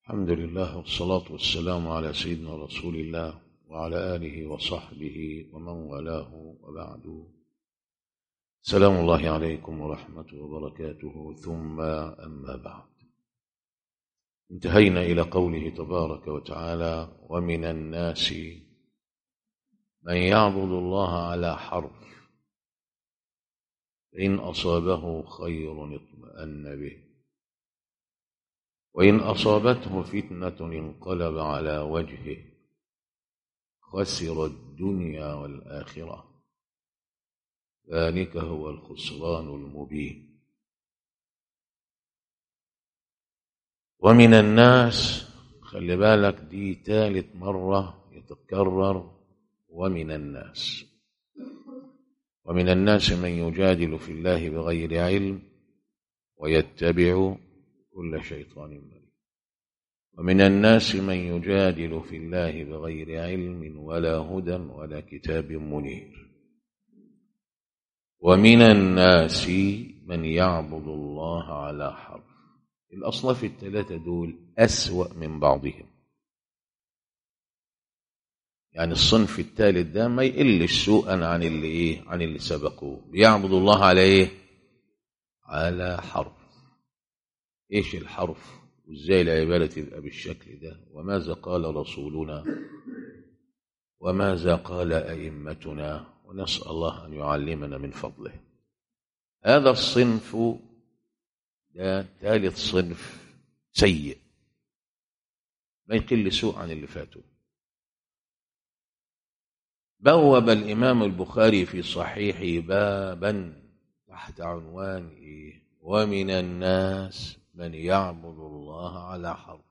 الحمد لله والصلاة والسلام على سيدنا رسول الله وعلى آله وصحبه ومن والاه وبعد سلام الله عليكم ورحمة وبركاته ثم أما بعد انتهينا إلى قوله تبارك وتعالى ومن الناس من يعبد الله على حرف إن أصابه خير اطمأن به وإن أصابته فتنة انقلب على وجهه خسر الدنيا والآخرة ذلك هو الخسران المبين ومن الناس خلي بالك دي ثالث مرة يتكرر ومن الناس ومن الناس من يجادل في الله بغير علم ويتبع كل شيطان مريد ومن الناس من يجادل في الله بغير علم ولا هدى ولا كتاب منير ومن الناس من يعبد الله على حرف الأصناف الثلاثة دول أسوأ من بعضهم يعني الصنف الثالث ده ما يقلش سوءا عن اللي ايه عن اللي سبقوه بيعبد الله على ايه على حرف ايش الحرف وازاي العباده تبقى بالشكل ده وماذا قال رسولنا وماذا قال ائمتنا ونسال الله ان يعلمنا من فضله هذا الصنف ده ثالث صنف سيء ما يقل سوء عن اللي فاتوا بوب الإمام البخاري في صحيحه بابا تحت عنوان إيه؟ ومن الناس من يعبد الله على حرف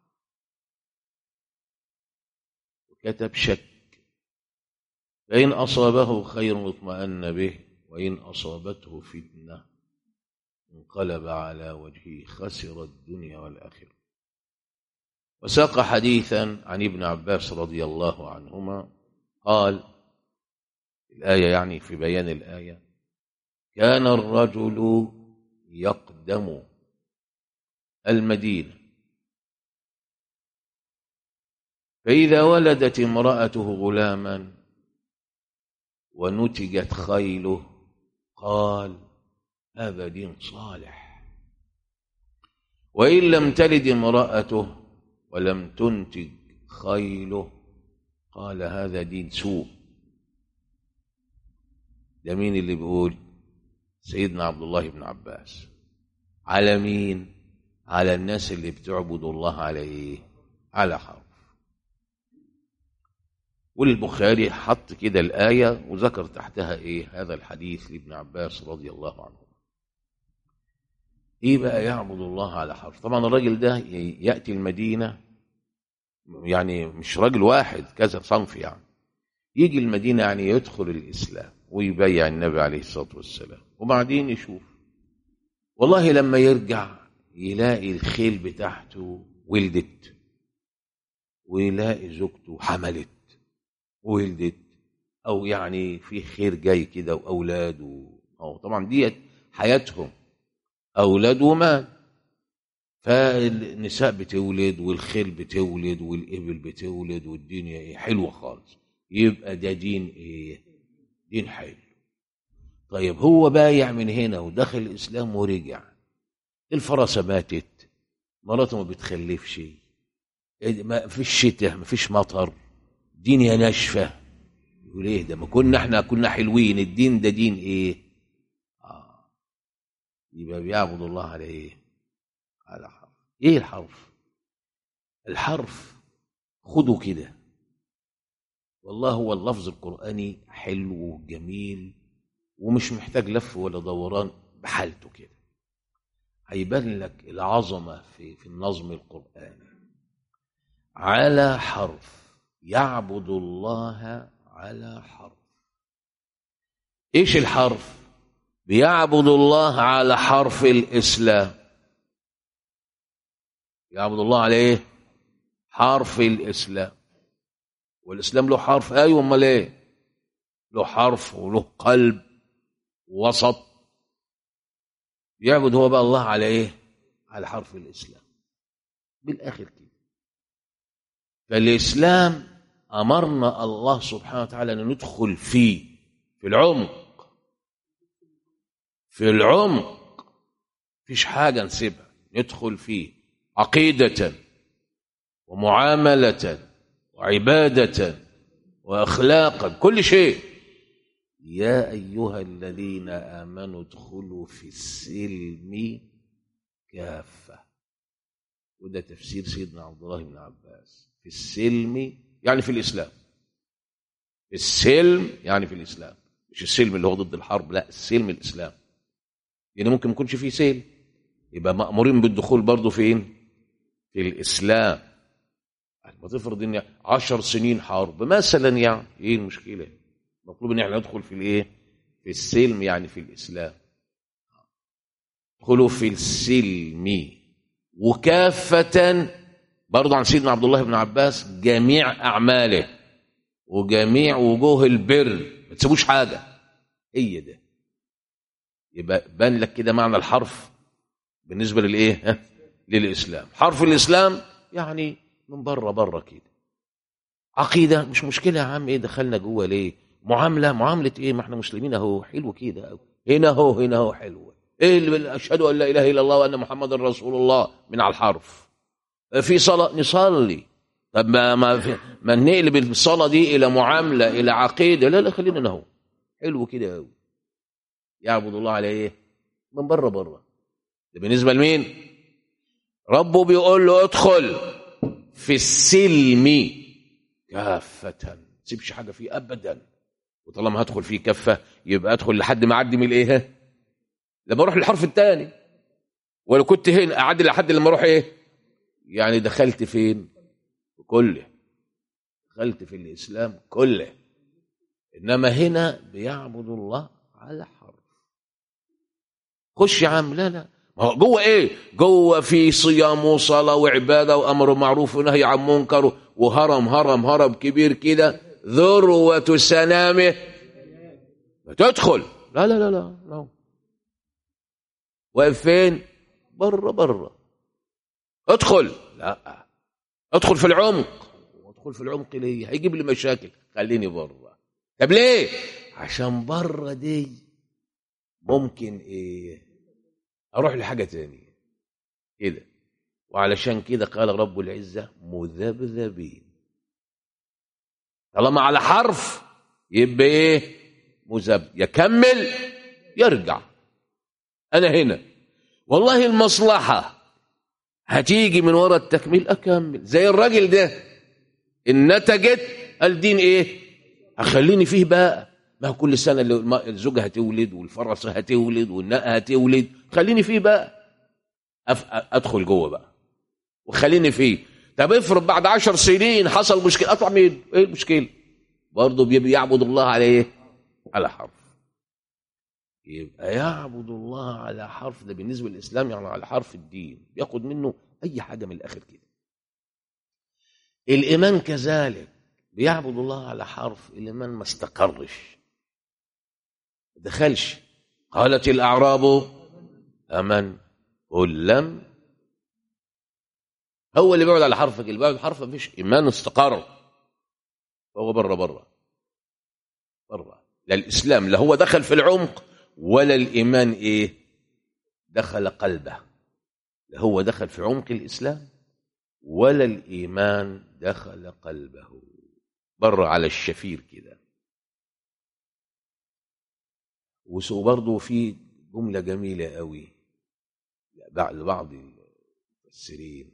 وكتب شك فإن أصابه خير اطمأن به وإن أصابته فتنة انقلب على وجهه خسر الدنيا والآخرة وساق حديثا عن ابن عباس رضي الله عنهما قال الآية يعني في بيان الآية كان الرجل يقدم المدينة فإذا ولدت امرأته غلاما ونتجت خيله قال هذا دين صالح وإن لم تلد امرأته ولم تنتج خيله قال هذا دين سوء ده مين اللي بيقول سيدنا عبد الله بن عباس على مين على الناس اللي بتعبد الله على ايه على حرف والبخاري حط كده الآية وذكر تحتها ايه هذا الحديث لابن عباس رضي الله عنه ايه بقى يعبد الله على حرف طبعا الراجل ده يأتي المدينة يعني مش راجل واحد كذا صنف يعني يجي المدينة يعني يدخل الإسلام ويبايع النبي عليه الصلاة والسلام وبعدين يشوف والله لما يرجع يلاقي الخيل بتاعته ولدت ويلاقي زوجته حملت وولدت او يعني في خير جاي كده واولاد او طبعا ديت حياتهم اولاد ومال فالنساء بتولد والخيل بتولد والابل بتولد والدنيا ايه حلوه خالص يبقى ده دين ايه دين حلو طيب هو بايع من هنا ودخل الاسلام ورجع الفرسه ماتت مراته ما بتخلفش ما فيش شتاء ما فيش مطر دنيا ناشفه يقول ايه ده ما كنا احنا كنا حلوين الدين ده دين ايه آه. يبقى بيعبد الله على ايه على حرف ايه الحرف الحرف خده كده والله هو اللفظ القرآني حلو وجميل ومش محتاج لف ولا دوران بحالته كده هيبان لك العظمة في, في النظم القرآني على حرف يعبد الله على حرف ايش الحرف بيعبد الله على حرف الإسلام يعبد الله على ايه حرف الإسلام والإسلام له حرف أيوة أمال إيه له حرف وله قلب وسط يعبد هو بقى الله على إيه على حرف الإسلام بالآخر كده فالإسلام أمرنا الله سبحانه وتعالى أن ندخل فيه في العمق في العمق فيش حاجة نسيبها ندخل فيه عقيدة ومعاملة وعبادة وأخلاقا كل شيء يا أيها الذين آمنوا ادخلوا في السلم كافة وده تفسير سيدنا عبد الله بن عباس في السلم يعني في الإسلام السلم يعني في الإسلام مش السلم اللي هو ضد الحرب لا السلم الإسلام يعني ممكن ما يكونش فيه سلم يبقى مأمورين بالدخول برضه فين في الإسلام ما تفرض ان عشر سنين حرب مثلا يعني ايه المشكله مطلوب ان احنا ندخل في الايه في السلم يعني في الاسلام ادخلوا في السلم وكافة برضه عن سيدنا عبد الله بن عباس جميع أعماله وجميع وجوه البر ما تسيبوش حاجة هي ده يبقى بان لك كده معنى الحرف بالنسبة للإيه؟ ها؟ للإسلام حرف الإسلام يعني من بره بره كده عقيدة مش مشكلة يا عم إيه دخلنا جوه ليه؟ معاملة معاملة إيه؟ ما إحنا مسلمين أهو حلو كده أهو هنا أهو هنا أهو حلو ايه اللي اشهد ان لا اله الا الله وان محمدا رسول الله من على الحرف في صلاه نصلي طب ما ما, في ما نقلب الصلاه دي الى معامله الى عقيده لا لا خلينا نهو حلو كده قوي يعبد الله على ايه من بره بره ده بالنسبه لمين ربه بيقول له ادخل في السلم كافه ما تسيبش حاجه فيه ابدا وطالما هدخل فيه كفه يبقى ادخل لحد ما اعدي من الايه لما اروح للحرف الثاني ولو كنت هنا اعدي لحد لما اروح ايه يعني دخلت فين كله دخلت في الاسلام كله انما هنا بيعبد الله على حرف خش يا عم لا لا ما هو جوه ايه جوه في صيام وصلاه وعباده وامر معروف ونهي عن منكر وهرم هرم هرم كبير كده ذروه سنامه تدخل لا لا لا لا, لا. واقف فين بره بره ادخل لا ادخل في العمق ادخل في العمق ليه هيجيب لي مشاكل خليني بره طب ليه عشان بره دي ممكن ايه اروح لحاجه تانية كده وعلشان كده قال رب العزه مذبذبين طالما على حرف يبقى ايه مذبذب يكمل يرجع انا هنا والله المصلحه هتيجي من وراء التكميل اكمل زي الراجل ده ان نتجت الدين ايه اخليني فيه بقى ما هو كل سنه الزوجه هتولد والفرسه هتولد والناقه هتولد خليني فيه بقى أف... ادخل جوه بقى وخليني فيه طب افرض بعد عشر سنين حصل مشكله اطلع مين ايه المشكله برضه بيعبد الله على ايه على حرف يبقى يعبد الله على حرف ده بالنسبة للإسلام يعني على حرف الدين بياخد منه أي حاجة من الآخر كده الإيمان كذلك بيعبد الله على حرف الإيمان ما استقرش ما دخلش قالت الأعراب أمن قل لم هو اللي بيقعد على حرفك اللي بيقعد على حرف مفيش إيمان استقر فهو بره بره بره لا الإسلام لا هو دخل في العمق ولا الإيمان إيه دخل قلبه لا هو دخل في عمق الإسلام ولا الإيمان دخل قلبه بر على الشفير كده وبرضه في جملة جميلة قوي لبعض المفسرين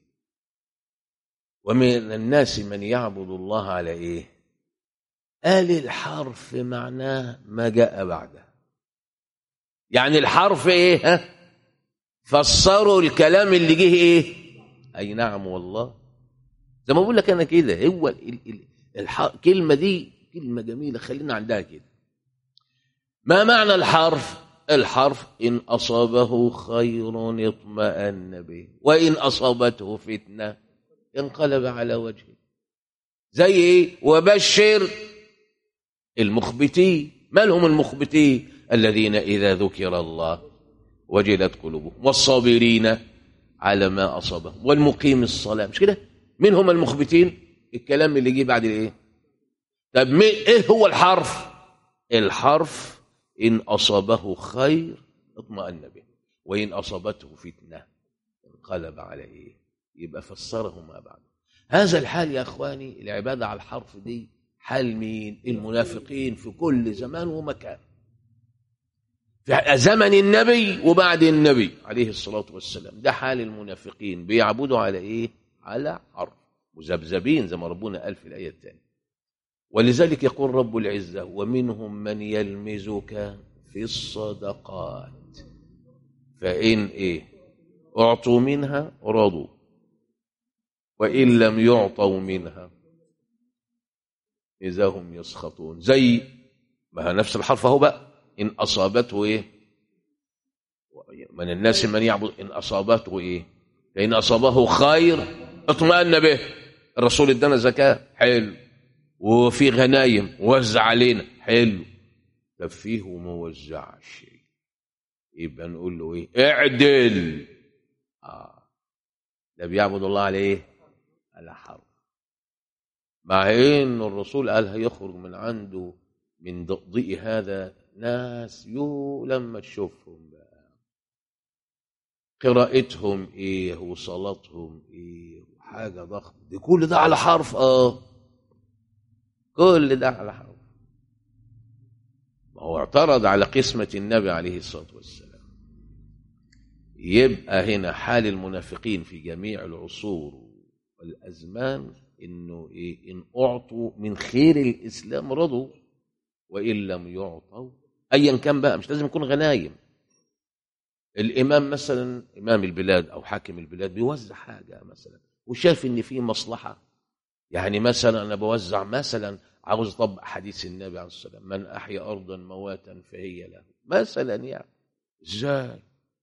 ومن الناس من يعبد الله على ايه قال الحرف معناه ما جاء بعده يعني الحرف ايه ها فسروا الكلام اللي جه ايه اي نعم والله زي ما بقول لك انا كده هو ال ال الكلمه دي كلمه جميله خلينا عندها كده ما معنى الحرف الحرف ان اصابه خير اطمأن به وان اصابته فتنه انقلب على وجهه زي ايه وبشر المخبتين ما لهم المخبتين الذين إذا ذكر الله وجلت قلوبهم والصابرين على ما أصابهم والمقيم الصلاة مش كده من هم المخبتين الكلام اللي جه بعد الايه طب مي- ايه هو الحرف الحرف ان اصابه خير اطمأن به وان اصابته فتنه انقلب على ايه يبقى فسره ما بعده هذا الحال يا اخواني العباده على الحرف دي حال مين المنافقين في كل زمان ومكان في زمن النبي وبعد النبي عليه الصلاة والسلام ده حال المنافقين بيعبدوا على ايه على حرف مذبذبين زي ما ربنا قال في الآية الثانية ولذلك يقول رب العزة ومنهم من يلمزك في الصدقات فإن ايه أعطوا منها رضوا وإن لم يعطوا منها إذا هم يسخطون زي ما هي نفس الحرف اهو بقى إن أصابته إيه من الناس من يعبد إن أصابته إيه فإن أصابه خير اطمأن به الرسول ادانا زكاة حلو وفي غنايم وزع علينا حلو طب فيه وما وزعش يبقى نقول له ايه اعدل اه ده بيعبد الله على ايه على حرف مع ان الرسول قال هيخرج من عنده من ضئ هذا ناس يو لما تشوفهم بقى قراءتهم ايه وصلاتهم ايه وحاجه ضخمه دي كل ده على حرف اه كل ده على حرف ما هو اعترض على قسمة النبي عليه الصلاة والسلام يبقى هنا حال المنافقين في جميع العصور والأزمان إنه إيه إن أعطوا من خير الإسلام رضوا وإن لم يعطوا أيا كان بقى مش لازم يكون غنايم الإمام مثلا إمام البلاد أو حاكم البلاد بيوزع حاجة مثلا وشاف إن في مصلحة يعني مثلا أنا بوزع مثلا عاوز اطبق حديث النبي عليه الصلاه والسلام من احيا ارضا مواتا فهي له مثلا يعني ازاي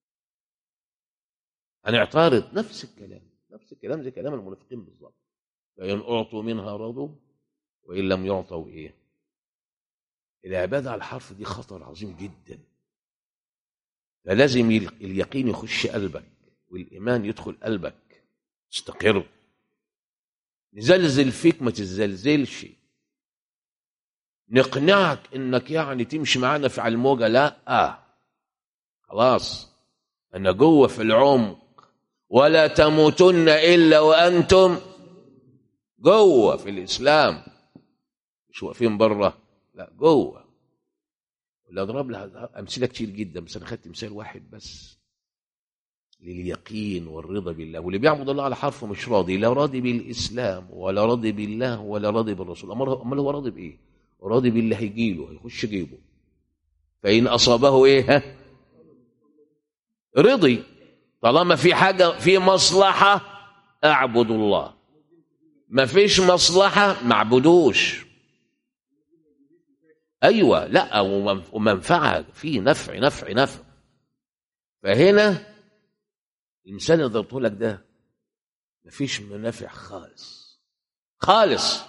هنعترض نفس الكلام نفس الكلام زي كلام المنافقين بالظبط فان اعطوا منها رضوا وان لم يعطوا ايه العباده على الحرف دي خطر عظيم جدا فلازم اليقين يخش قلبك والايمان يدخل قلبك تستقر نزلزل فيك ما تزلزلش نقنعك انك يعني تمشي معانا في على الموجه لا خلاص انا جوه في العمق ولا تموتن الا وانتم جوه في الاسلام مش واقفين بره لا جوه ولا اضرب لها امثله كتير جدا بس انا خدت مثال واحد بس لليقين والرضا بالله واللي بيعبد الله على حرفه مش راضي لا راضي بالاسلام ولا راضي بالله ولا راضي بالرسول امال هو راضي بايه راضي باللي هيجي له هيخش جيبه فإن أصابه إيه ها رضي طالما في حاجة في مصلحة أعبد الله ما فيش مصلحة ما اعبدوش أيوة لا ومنفعة في نفع نفع نفع فهنا المثال اللي ضربته لك ده مفيش منافع خالص خالص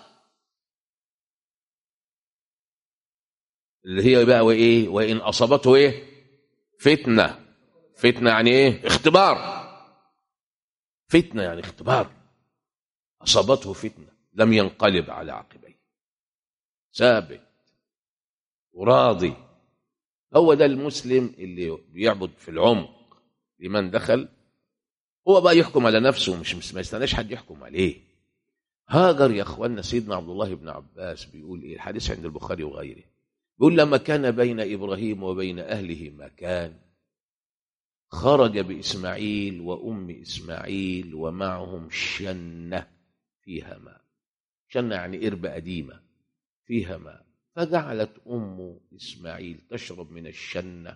اللي هي بقى وايه وان اصابته ايه فتنه فتنه يعني ايه اختبار فتنه يعني اختبار اصابته فتنه لم ينقلب على عقبيه ثابت وراضي هو ده المسلم اللي بيعبد في العمق لمن دخل هو بقى يحكم على نفسه مش ما يستناش حد يحكم عليه هاجر يا اخوانا سيدنا عبد الله بن عباس بيقول ايه الحديث عند البخاري وغيره يقول لما كان بين إبراهيم وبين أهله مكان خرج بإسماعيل وأم إسماعيل ومعهم شنة فيها ماء شنة يعني إربة قديمة فيها ماء فجعلت أم إسماعيل تشرب من الشنة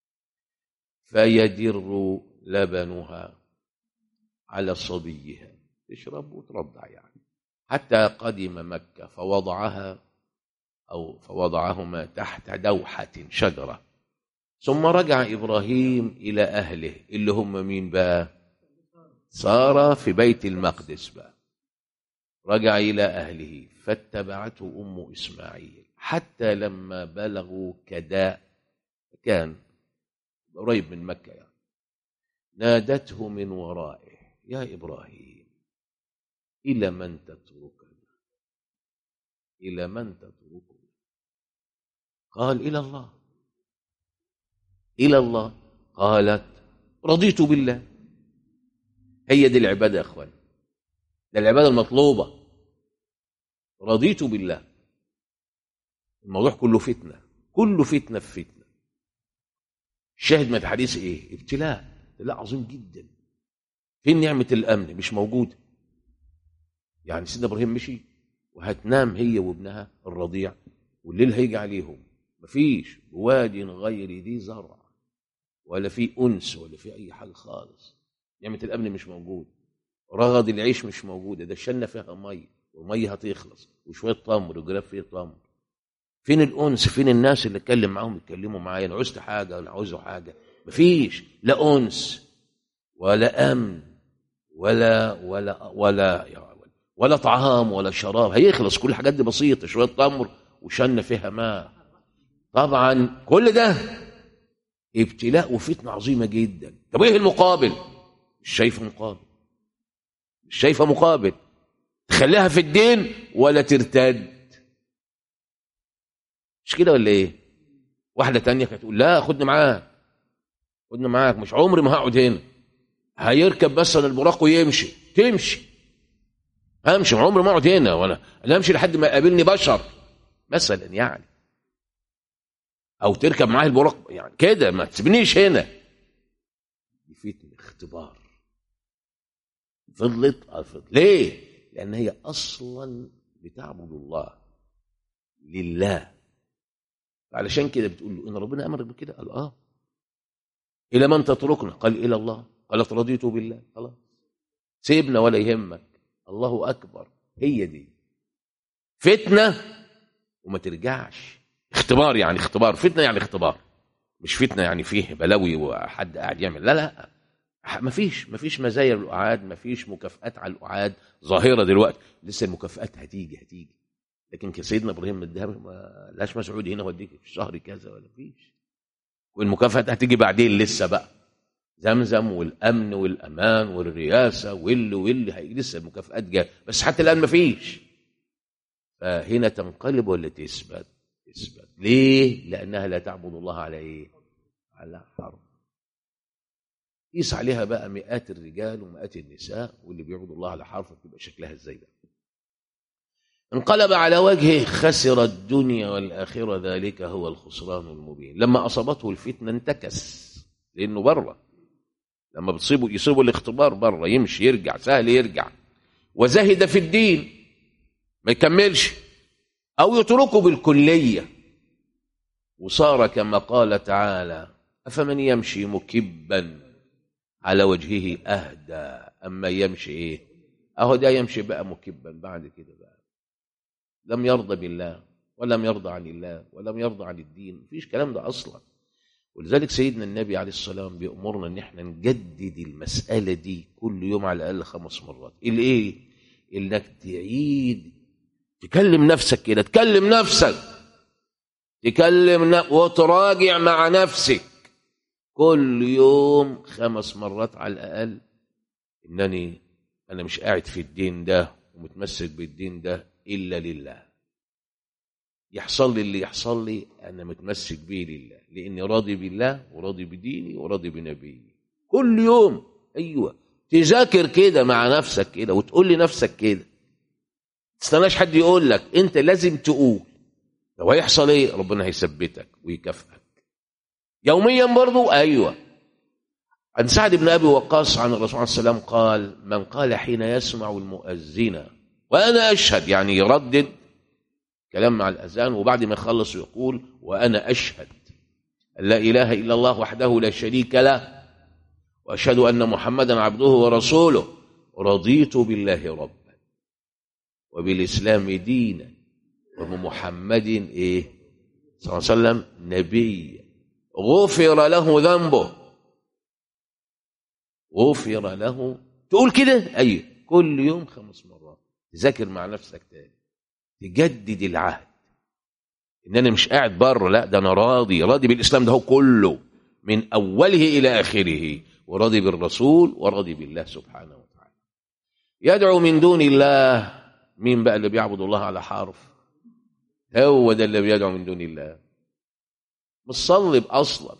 فيدر لبنها على صبيها تشرب وترضع يعني حتى قدم مكة فوضعها أو فوضعهما تحت دوحة شجرة ثم رجع إبراهيم إلى أهله اللي هم مين بقى صار في بيت المقدس بقى رجع إلى أهله فاتبعته أم إسماعيل حتى لما بلغوا كداء كان قريب من مكة يعني نادته من ورائه يا إبراهيم إلى من تتركنا إلى من تتركه قال إلى الله إلى الله قالت رضيت بالله هي دي العبادة يا أخوان ده العبادة المطلوبة رضيت بالله الموضوع كله فتنة كله فتنة في فتنة الشاهد من الحديث ايه ابتلاء ابتلاء عظيم جدا فين نعمة الأمن مش موجودة يعني سيدنا إبراهيم مشي وهتنام هي وابنها الرضيع والليل هيجي عليهم مفيش واد غير ذي زرع ولا في أنس ولا في أي حاجة خالص نعمة الأمن مش موجود رغد العيش مش موجودة ده الشنة فيها مية والمية هتخلص وشوية تمر وجراب فيه تمر فين الأنس فين الناس اللي اتكلم معاهم يتكلموا معايا أنا عوزت حاجة ولا عاوزوا حاجة مفيش لا أنس ولا أمن ولا ولا ولا ولا طعام ولا شراب هيخلص كل الحاجات دي بسيطة شوية تمر وشنة فيها ماء طبعا كل ده ابتلاء وفتنة عظيمة جدا طب ايه المقابل مش شايفه مقابل مش شايفه مقابل تخليها في الدين ولا ترتد مش كده ولا ايه واحدة تانية كانت تقول لا خدني معاك خدني معاك مش عمري ما هقعد هنا هيركب بس انا البراق ويمشي تمشي همشي عمري ما اقعد هنا ولا انا امشي لحد ما يقابلني بشر مثلا يعني او تركب معاه البراق يعني كده ما تسيبنيش هنا دي فتنه اختبار فضلت فضلت ليه لان هي اصلا بتعبد الله لله علشان كده بتقول له ان ربنا امرك بكده قال اه الى من تتركنا قال الى الله قالت رضيت بالله خلاص سيبنا ولا يهمك الله اكبر هي دي فتنه وما ترجعش اختبار يعني اختبار فتنه يعني اختبار مش فتنه يعني فيه بلاوي وحد قاعد يعمل لا لا ما فيش ما فيش مزايا للقعاد ما فيش مكافآت على القعاد ظاهره دلوقتي لسه المكافآت هتيجي هتيجي لكن سيدنا ابراهيم مديها ما لاش مسعود هنا وديك في الشهر كذا ولا فيش والمكافآت هتيجي بعدين لسه بقى زمزم والامن والامان والرياسه واللي واللي هيجي لسه المكافآت جايه بس حتى الان ما فيش فهنا تنقلب ولا تثبت تثبت ليه لانها لا تعبد الله على ايه على حرب قيس عليها بقى مئات الرجال ومئات النساء واللي بيعبدوا الله على حرف بتبقى شكلها ازاي بقى انقلب على وجهه خسر الدنيا والآخرة ذلك هو الخسران المبين لما أصابته الفتنة انتكس لأنه بره لما بتصيبه يصيبه الاختبار بره يمشي يرجع سهل يرجع وزهد في الدين ما يكملش أو يتركه بالكلية وصار كما قال تعالى أفمن يمشي مكبا على وجهه أهدى أما يمشي إيه أهو ده يمشي بقى مكبا بعد كده بقى لم يرضى بالله ولم يرضى عن الله ولم يرضى عن الدين مفيش كلام ده اصلا ولذلك سيدنا النبي عليه السلام بيأمرنا ان احنا نجدد المسألة دي كل يوم على الأقل خمس مرات الايه انك تعيد تكلم نفسك كده تكلم نفسك تكلم ن... وتراجع مع نفسك كل يوم خمس مرات على الأقل انني انا مش قاعد في الدين ده ومتمسك بالدين ده إلا لله يحصل لي اللي يحصل لي أنا متمسك به لله لأني راضي بالله وراضي بديني وراضي بنبيي كل يوم أيوة تذاكر كده مع نفسك كده وتقول لنفسك كده تستناش حد يقول لك أنت لازم تقول لو هيحصل إيه ربنا هيثبتك ويكافئك يوميا برضو أيوة عن سعد بن أبي وقاص عن الرسول صلى الله عليه وسلم قال من قال حين يسمع المؤذن وأنا أشهد يعني يردد كلام مع الأذان وبعد ما يخلص يقول وأنا أشهد أن لا إله إلا الله وحده لا شريك له وأشهد أن محمدا عبده ورسوله رضيت بالله ربا وبالإسلام دينا وبمحمد إيه صلى الله عليه وسلم نبيا غفر له ذنبه غفر له تقول كده أيوه كل يوم خمس مرات تذاكر مع نفسك تاني تجدد العهد ان انا مش قاعد بره لا ده انا راضي راضي بالاسلام ده هو كله من اوله الى اخره وراضي بالرسول وراضي بالله سبحانه وتعالى يدعو من دون الله مين بقى اللي بيعبد الله على حرف هو ده اللي بيدعو من دون الله مش صلب اصلا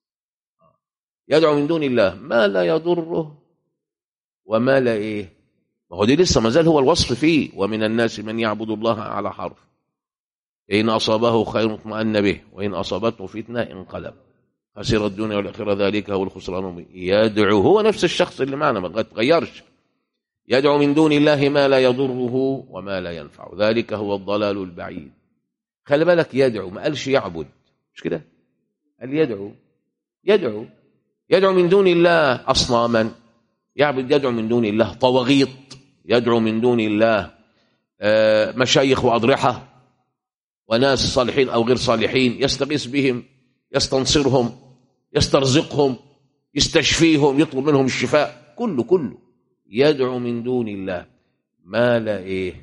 يدعو من دون الله ما لا يضره وما لا ايه ما هو دي لسه ما زال هو الوصف فيه ومن الناس من يعبد الله على حرف إن أصابه خير اطمأن به وإن أصابته فتنة انقلب خسر الدنيا والآخرة ذلك هو الخسران المبين. يدعو هو نفس الشخص اللي معنا ما تغيرش يدعو من دون الله ما لا يضره وما لا ينفع ذلك هو الضلال البعيد خلي بالك يدعو ما قالش يعبد مش كده قال يدعو يدعو يدعو من دون الله أصناما يعبد يدعو من دون الله طواغيط يدعو من دون الله آه، مشايخ وأضرحة وناس صالحين أو غير صالحين يستغيث بهم يستنصرهم يسترزقهم يستشفيهم يطلب منهم الشفاء كله كله يدعو من دون الله ما لا إيه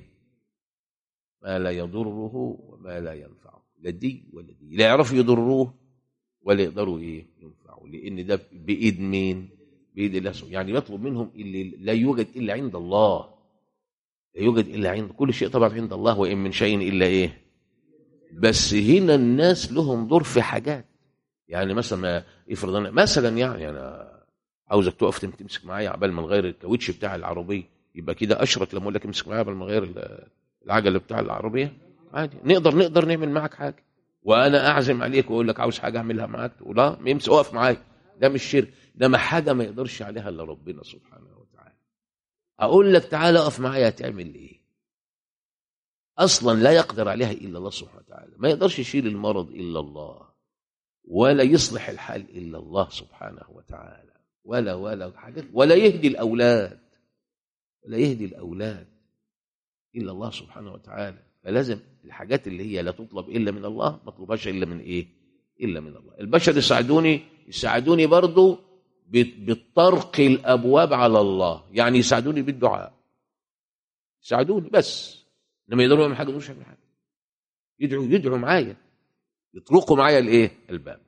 ما لا يضره وما لا ينفعه لا دي ولا دي لا يعرفوا يضروه ولا يقدروا إيه ينفعوا لأن ده بإيد مين بإيد الله سبحانه يعني يطلب منهم اللي لا يوجد إلا عند الله لا يوجد إلا عند كل شيء طبعا عند الله وإن من شيء إلا إيه بس هنا الناس لهم دور في حاجات يعني مثلا ما افرض انا مثلا يعني انا عاوزك تقف تم- تمسك معايا عبال ما نغير الكاوتش بتاع العربيه يبقى كده اشرك لما اقول لك امسك معايا عبال ما نغير ال- العجله بتاع العربيه عادي نقدر نقدر نعمل معاك حاجه وانا اعزم عليك واقول لك عاوز حاجه اعملها معاك تقول لا امسك اقف معايا ده مش شرك ده ما حاجه ما يقدرش عليها الا ربنا سبحانه وتعالى اقول لك تعالى اقف معايا هتعمل ايه اصلا لا يقدر عليها الا الله سبحانه وتعالى ما يقدرش يشيل المرض الا الله ولا يصلح الحال الا الله سبحانه وتعالى ولا ولا حاجات ولا يهدي الاولاد ولا يهدي الاولاد الا الله سبحانه وتعالى فلازم الحاجات اللي هي لا تطلب الا من الله ما تطلبهاش الا من ايه الا من الله البشر يساعدوني يساعدوني برضو بت- بطرق الابواب على الله يعني يساعدوني بالدعاء يساعدوني بس لما يقدروا يعملوا حاجه مش يعملوا حاجه يدعوا يدعوا معايا يطرقوا معايا الايه الباب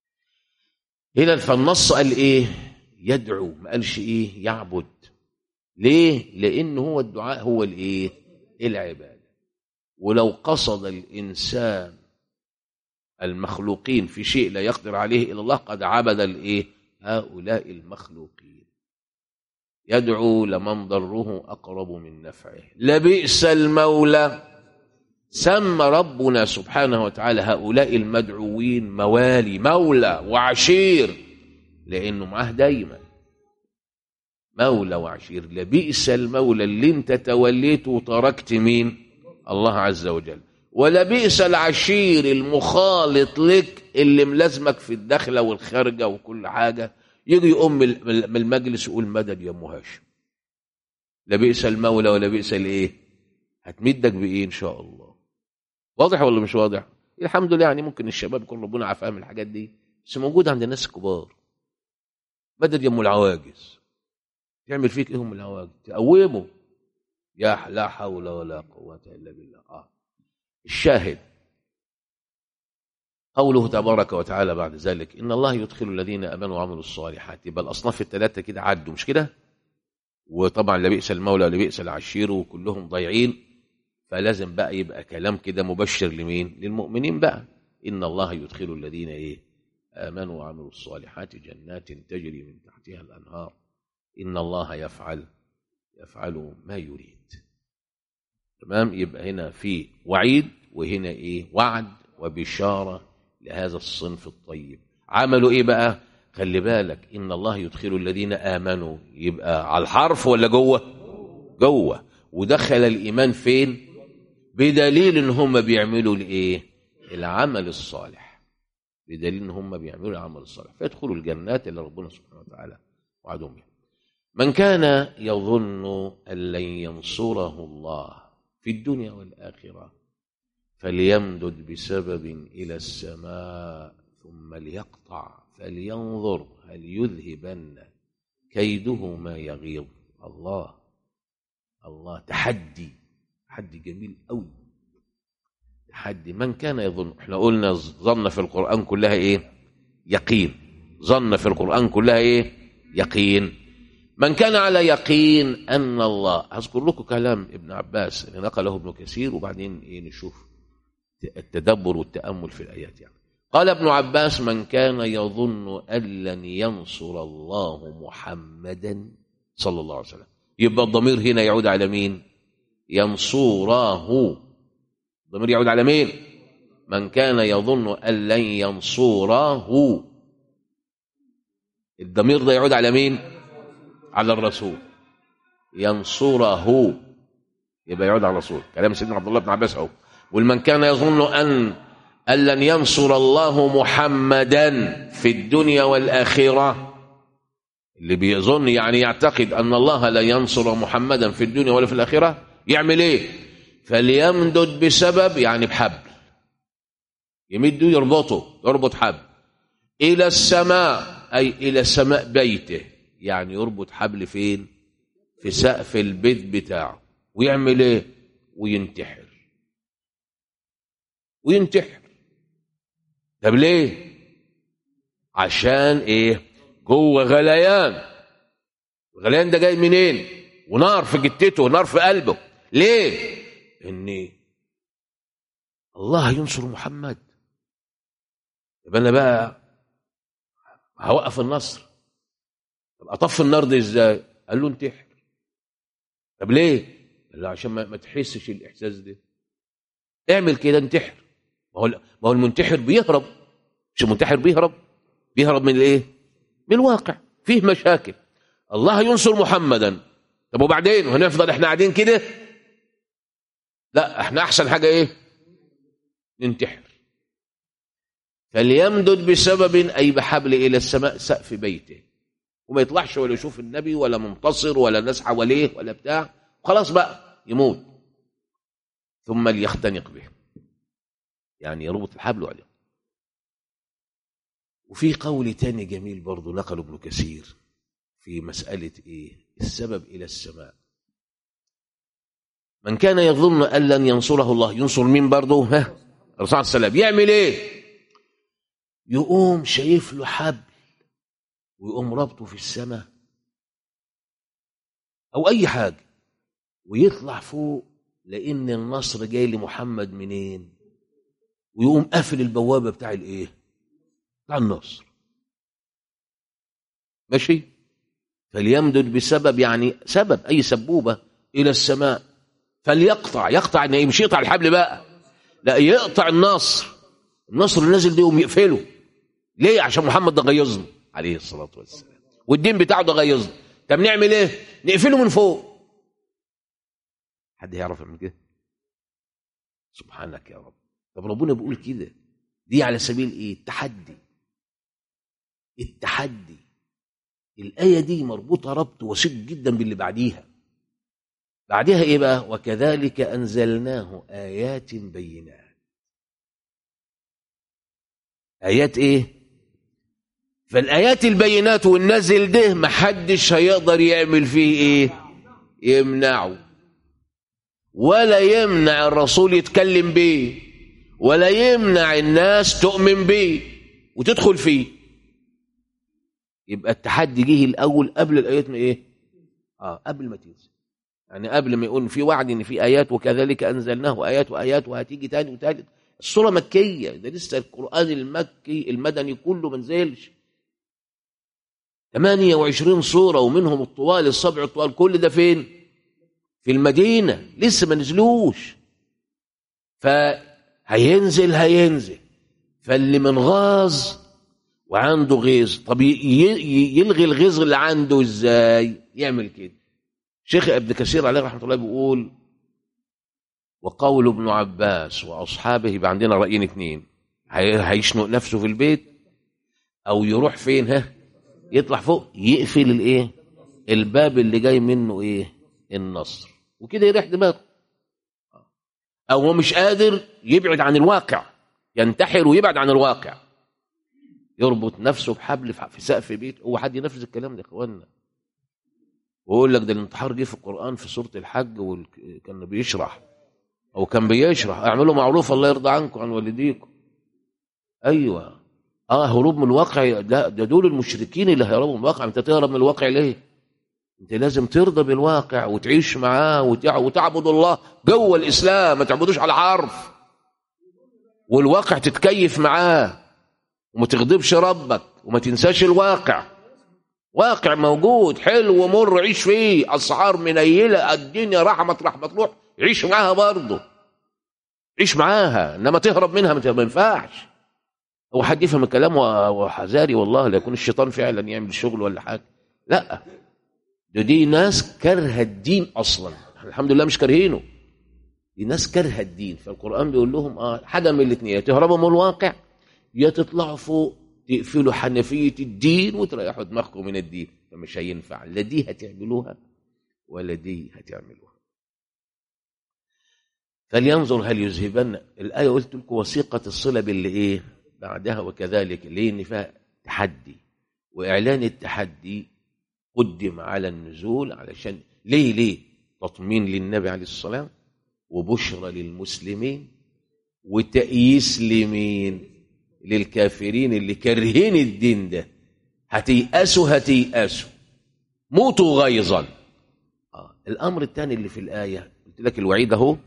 هنا فالنص قال ايه يدعو ما قالش ايه يعبد ليه لان هو الدعاء هو الايه العباده ولو قصد الانسان المخلوقين في شيء لا يقدر عليه الا الله قد عبد الايه هؤلاء المخلوقين يدعو لمن ضره اقرب من نفعه لبئس المولى سمى ربنا سبحانه وتعالى هؤلاء المدعوين موالي مولى وعشير لانه معاه دايما مولى وعشير لبئس المولى اللي انت توليته وتركت مين الله عز وجل ولبئس العشير المخالط لك اللي ملازمك في الدخله والخارجه وكل حاجه يجي يقوم من من المجلس يقول مدد يا ام هاشم لبئس المولى ولبئس الايه هتمدك بايه ان شاء الله واضح ولا مش واضح الحمد لله يعني ممكن الشباب يكون ربنا عافاهم الحاجات دي بس موجود عند الناس الكبار مدد يا ام العواجز تعمل فيك ايه ام العواجز تقومه يا لا حول ولا قوه الا بالله اه الشاهد قوله تبارك وتعالى بعد ذلك ان الله يدخل الذين امنوا وعملوا الصالحات يبقى الاصناف الثلاثه كده عدوا مش كده وطبعا لبئس المولى ولبئس العشير وكلهم ضايعين فلازم بقى يبقى كلام كده مبشر لمين للمؤمنين بقى ان الله يدخل الذين ايه امنوا وعملوا الصالحات جنات تجري من تحتها الانهار ان الله يفعل يفعل ما يريد تمام يبقى هنا في وعيد وهنا ايه وعد وبشاره لهذا الصنف الطيب عملوا ايه بقى خلي بالك ان الله يدخل الذين امنوا يبقى على الحرف ولا جوه جوه ودخل الايمان فين بدليل ان هم بيعملوا الايه العمل الصالح بدليل ان هم بيعملوا العمل الصالح فيدخلوا الجنات اللي ربنا سبحانه وتعالى وعدهم بها من كان يظن ان لن ينصره الله في الدنيا والاخره فليمدد بسبب الى السماء ثم ليقطع فلينظر هل يذهبن كيده ما يغيظ الله الله تحدي تحدي جميل قوي تحدي من كان يظن احنا قلنا ظن في القرآن كلها ايه يقين ظن في القرآن كلها ايه يقين من كان على يقين أن الله هذكر لكم كلام ابن عباس اللي نقله ابن كثير وبعدين ايه نشوف التدبر والتامل في الايات يعني قال ابن عباس من كان يظن ان لن ينصر الله محمدا صلى الله عليه وسلم يبقى الضمير هنا يعود على مين ينصره الضمير يعود على مين من كان يظن ان لن ينصره الضمير ده يعود على مين على الرسول ينصره يبقى يعود على الرسول كلام سيدنا عبد الله بن عباس اهو والمن كان يظن ان ان لن ينصر الله محمدا في الدنيا والاخره اللي بيظن يعني يعتقد ان الله لا ينصر محمدا في الدنيا ولا في الاخره يعمل ايه فليمدد بسبب يعني بحبل يمده يربطه يربط حبل الى السماء اي الى سماء بيته يعني يربط حبل فين في سقف البيت بتاعه ويعمل ايه وينتحر وينتحر طب ليه عشان ايه جوه غليان الغليان ده جاي منين ونار في جتته ونار في قلبه ليه ان الله ينصر محمد يبقى انا بقى هوقف النصر طب اطفي النار دي ازاي قال له انتحر طب ليه قال له عشان ما, ما تحسش الاحساس ده اعمل كده انتحر ما هو ما هو المنتحر بيهرب مش المنتحر بيهرب بيهرب من الايه من الواقع فيه مشاكل الله ينصر محمدا طب وبعدين هنفضل احنا قاعدين كده لا احنا احسن حاجه ايه ننتحر فليمدد بسبب اي بحبل الى السماء سقف بيته وما يطلعش ولا يشوف النبي ولا منتصر ولا ناس حواليه ولا بتاع خلاص بقى يموت ثم ليختنق به يعني يربط الحبل عليه وفي قول تاني جميل برضه نقل ابن كثير في مسألة إيه السبب إلى السماء من كان يظن أن لن ينصره الله ينصر مين برضه ها الرسول عليه السلام يعمل إيه يقوم شايف له حبل ويقوم رابطه في السماء أو أي حاجة ويطلع فوق لأن النصر جاي لمحمد منين ويقوم قافل البوابة بتاع الإيه بتاع النصر ماشي فليمدد بسبب يعني سبب أي سبوبة إلى السماء فليقطع يقطع إن مش يقطع الحبل بقى لا يقطع النصر النصر اللي نازل ده يقوم يقفله ليه عشان محمد ده غيظنا عليه الصلاة والسلام والدين بتاعه ده غيظنا طب نعمل ايه نقفله من فوق حد يعرف يعمل كده سبحانك يا رب طب ربنا بيقول كده دي على سبيل ايه التحدي التحدي الآية دي مربوطة ربط وثيق جدا باللي بعديها بعدها ايه بقى وكذلك أنزلناه آيات بينات آيات ايه فالآيات البينات والنازل ده محدش هيقدر يعمل فيه ايه يمنعه ولا يمنع الرسول يتكلم بيه ولا يمنع الناس تؤمن بيه وتدخل فيه يبقى التحدي جه الاول قبل الايات ما ايه اه قبل ما تنزل يعني قبل ما يقول في وعد ان في ايات وكذلك انزلناه ايات وايات وهتيجي تاني وتالت الصوره مكيه ده لسه القران المكي المدني كله ما نزلش 28 صوره ومنهم الطوال السبع الطوال كل ده فين في المدينه لسه ما نزلوش فهينزل هينزل فاللي من غاز وعنده غيظ طب يلغي الغيظ اللي عنده ازاي يعمل كده شيخ ابن كثير عليه رحمه الله بيقول وقول ابن عباس واصحابه يبقى عندنا رايين اثنين هيشنق نفسه في البيت او يروح فين ها يطلع فوق يقفل الايه الباب اللي جاي منه ايه النصر وكده يريح دماغه او هو مش قادر يبعد عن الواقع ينتحر ويبعد عن الواقع يربط نفسه بحبل في سقف بيت هو حد ينفذ الكلام ده يا اخوانا ويقول لك ده الانتحار جه في القران في سوره الحج وكان بيشرح او كان بيشرح اعملوا معروف الله يرضى عنكم عن والديكم ايوه اه هروب من الواقع لا ده دول المشركين اللي هيهربوا من الواقع انت تهرب من الواقع ليه انت لازم ترضى بالواقع وتعيش معاه وتعبد الله جوه الاسلام ما تعبدوش على حرف والواقع تتكيف معاه وما تغضبش ربك وما تنساش الواقع واقع موجود حلو ومر عيش فيه اسعار منيله الدنيا راحه مطرح ما تروح عيش معاها برضه عيش معاها انما تهرب منها ما ينفعش هو حد يفهم الكلام وحذاري والله لا يكون الشيطان فعلا يعمل شغل ولا حاجه لا ده دي ناس كره الدين اصلا الحمد لله مش كارهينه دي ناس كره الدين فالقران بيقول لهم اه حاجه من الاثنين يا تهربوا من الواقع يا تطلعوا فوق تقفلوا حنفيه الدين وتريحوا دماغكم من الدين فمش هينفع لا دي هتعملوها ولا دي هتعملوها فلينظر هل يذهبن الايه قلت لكم وثيقه الصله باللي ايه بعدها وكذلك ليه ان فيها تحدي واعلان التحدي قدم على النزول علشان ليه ليه تطمين للنبي عليه الصلاه وبشرى للمسلمين وتأييس لمين للكافرين اللي كارهين الدين ده هتيأسوا هتيأسوا موتوا غيظا آه. الأمر الثاني اللي في الآية قلت لك الوعيد أهو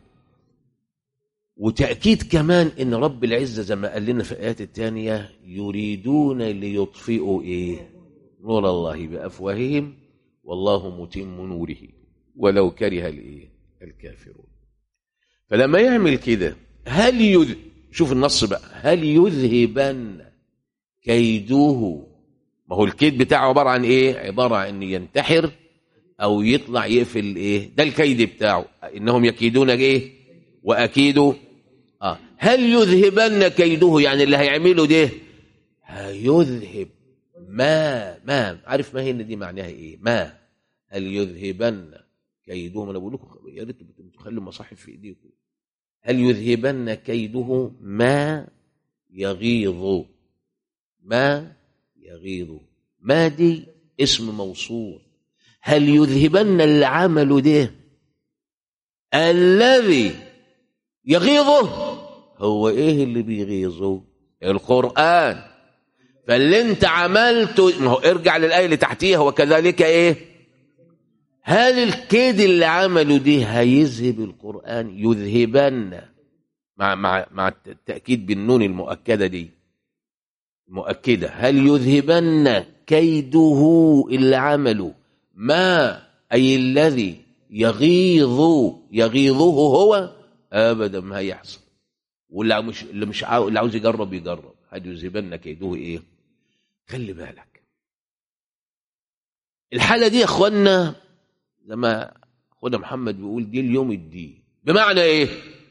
وتأكيد كمان إن رب العزة زي ما قال لنا في الآيات الثانية يريدون ليطفئوا إيه نور الله بأفواههم والله متم نوره ولو كره الإيه الكافرون فلما يعمل كده هل يذ... شوف النص بقى هل يذهبن كيدوه ما هو الكيد بتاعه عبارة عن ايه عبارة عن ان ينتحر او يطلع يقفل ايه ده الكيد بتاعه انهم يكيدون ايه واكيدوا اه هل يذهبن كيده يعني اللي هيعمله ده هيذهب ما ما عارف ما هي دي معناها ايه ما هل يذهبن كيدهم انا بقول لكم يا ريت تخلوا المصاحف في ايديكم هل يذهبن كيده ما يغيظ ما يغيظ ما دي اسم موصول هل يذهبن العمل ده الذي يغيظه هو ايه اللي بيغيظه القرآن فاللي انت عملته ما هو ارجع للآية اللي تحتيها وكذلك ايه هل الكيد اللي عمله دي هيذهب القرآن يذهبن مع مع مع التأكيد بالنون المؤكدة دي مؤكدة هل يذهبن كيده اللي عمله ما أي الذي يغيظ يغيظه هو أبدا ما هيحصل واللي مش اللي مش عاو... اللي عاوز يجرب يجرب هل يذهبن كيده ايه خلي بالك الحالة دي يا اخوانا لما اخونا محمد بيقول دي اليوم الدين بمعنى ايه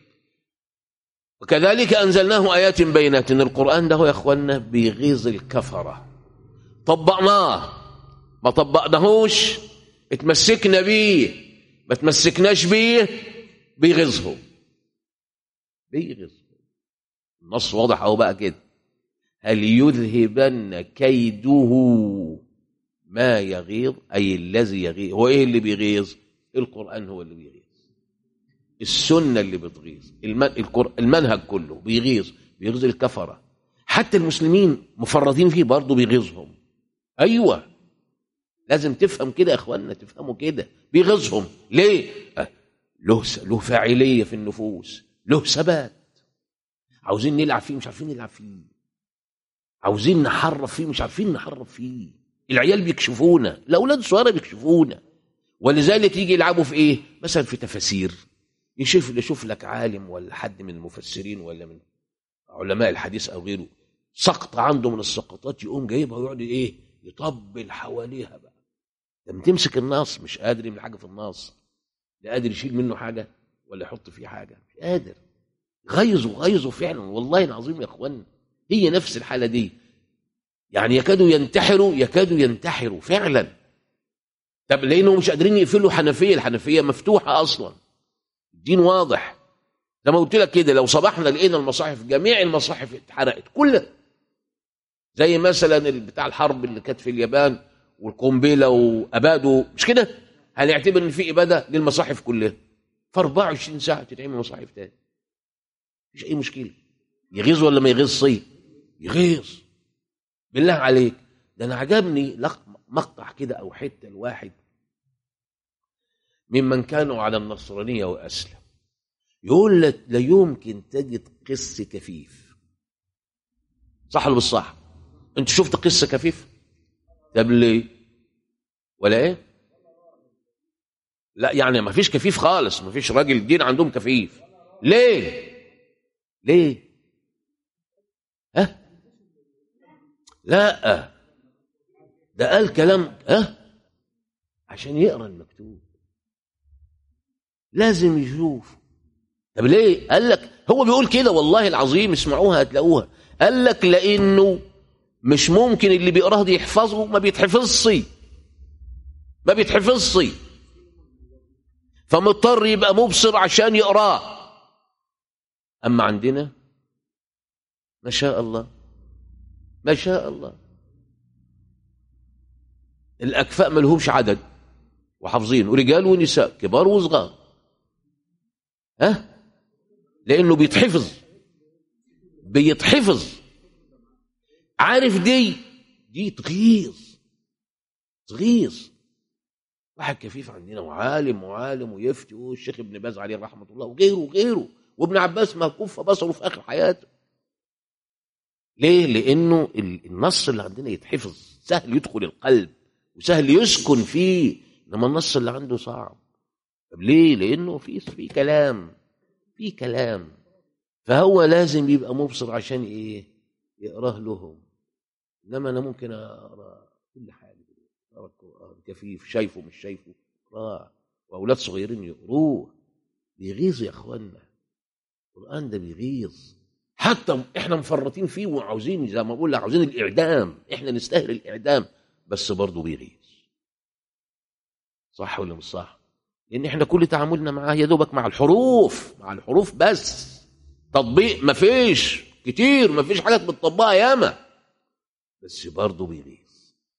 وكذلك انزلناه ايات بينات ان القران ده يا اخوانا بيغيظ الكفره طبقناه ما طبقناهوش اتمسكنا بيه ما تمسكناش بيه بيغيظهم بيغيظهم النص واضح اهو بقى كده هل يذهبن كيده ما يغيظ أي الذي يغيظ هو إيه اللي بيغيظ القرآن هو اللي بيغيظ السنة اللي بتغيظ المنهج كله بيغيظ بيغيظ الكفرة حتى المسلمين مفرطين فيه برضه بيغيظهم أيوة لازم تفهم كده يا اخوانا تفهموا كده بيغيظهم ليه أه له له فاعليه في النفوس له ثبات عاوزين نلعب فيه مش عارفين نلعب فيه عاوزين نحرف فيه مش عارفين نحرف فيه العيال بيكشفونا الاولاد الصغيره بيكشفونا ولذلك يجي يلعبوا في ايه مثلا في تفاسير يشوف يشوف لك عالم ولا حد من المفسرين ولا من علماء الحديث او غيره سقطة عنده من السقطات يقوم جايبها ويقعد ايه يطبل حواليها بقى لما تمسك النص مش قادر يعمل حاجه في النص لا قادر يشيل منه حاجه ولا يحط فيه حاجه مش قادر غيظوا غيظوا فعلا والله العظيم يا اخوانا هي نفس الحاله دي يعني يكادوا ينتحروا يكادوا ينتحروا فعلا طب لانهم مش قادرين يقفلوا حنفيه الحنفيه مفتوحه اصلا الدين واضح زي ما قلت لك كده لو صباحنا لقينا المصاحف جميع المصاحف اتحرقت كلها زي مثلا بتاع الحرب اللي كانت في اليابان والقنبله وابادوا مش كده هنعتبر ان في اباده للمصاحف كلها في 24 ساعه تتعمل مصاحف تاني مفيش اي مشكله يغيظ ولا ما يغيظش يغيظ بالله عليك ده انا عجبني مقطع كده او حته الواحد ممن كانوا على النصرانيه واسلم يقول لك لا يمكن تجد قس كفيف صح ولا مش صح انت شفت قصه كفيف طب ليه ولا ايه لا يعني ما فيش كفيف خالص ما فيش راجل دين عندهم كفيف ليه ليه ها لا ده قال كلام ها عشان يقرا المكتوب لازم يشوف طب ليه قال لك هو بيقول كده والله العظيم اسمعوها هتلاقوها قال لك لانه مش ممكن اللي بيقراه دي يحفظه ما بيتحفظش ما بيتحفظش فمضطر يبقى مبصر عشان يقراه اما عندنا ما شاء الله ما شاء الله الاكفاء ما لهمش عدد وحافظين ورجال ونساء كبار وصغار ها لانه بيتحفظ بيتحفظ عارف دي دي تغيظ تغيظ واحد كفيف عندنا وعالم وعالم ويفتي والشيخ ابن باز عليه رحمه الله وغيره وغيره وابن عباس ما كف بصره في اخر حياته ليه لانه النص اللي عندنا يتحفظ سهل يدخل القلب وسهل يسكن فيه انما النص اللي عنده صعب طب ليه لانه في في كلام في كلام فهو لازم يبقى مبصر عشان ايه يقراه لهم انما انا ممكن اقرا كل حاجه اقرا القران كفيف شايفه مش شايفه اقراه واولاد صغيرين يقروه بيغيظ يا اخوانا القران ده بيغيظ حتى احنا مفرطين فيه وعاوزين زي ما بقول لك عاوزين الاعدام احنا نستاهل الاعدام بس برضه بيغيظ صح ولا مش صح لان احنا كل تعاملنا معاه يا دوبك مع الحروف مع الحروف بس تطبيق مفيش كتير مفيش حاجات بتطبقها ياما بس برضه بيغيظ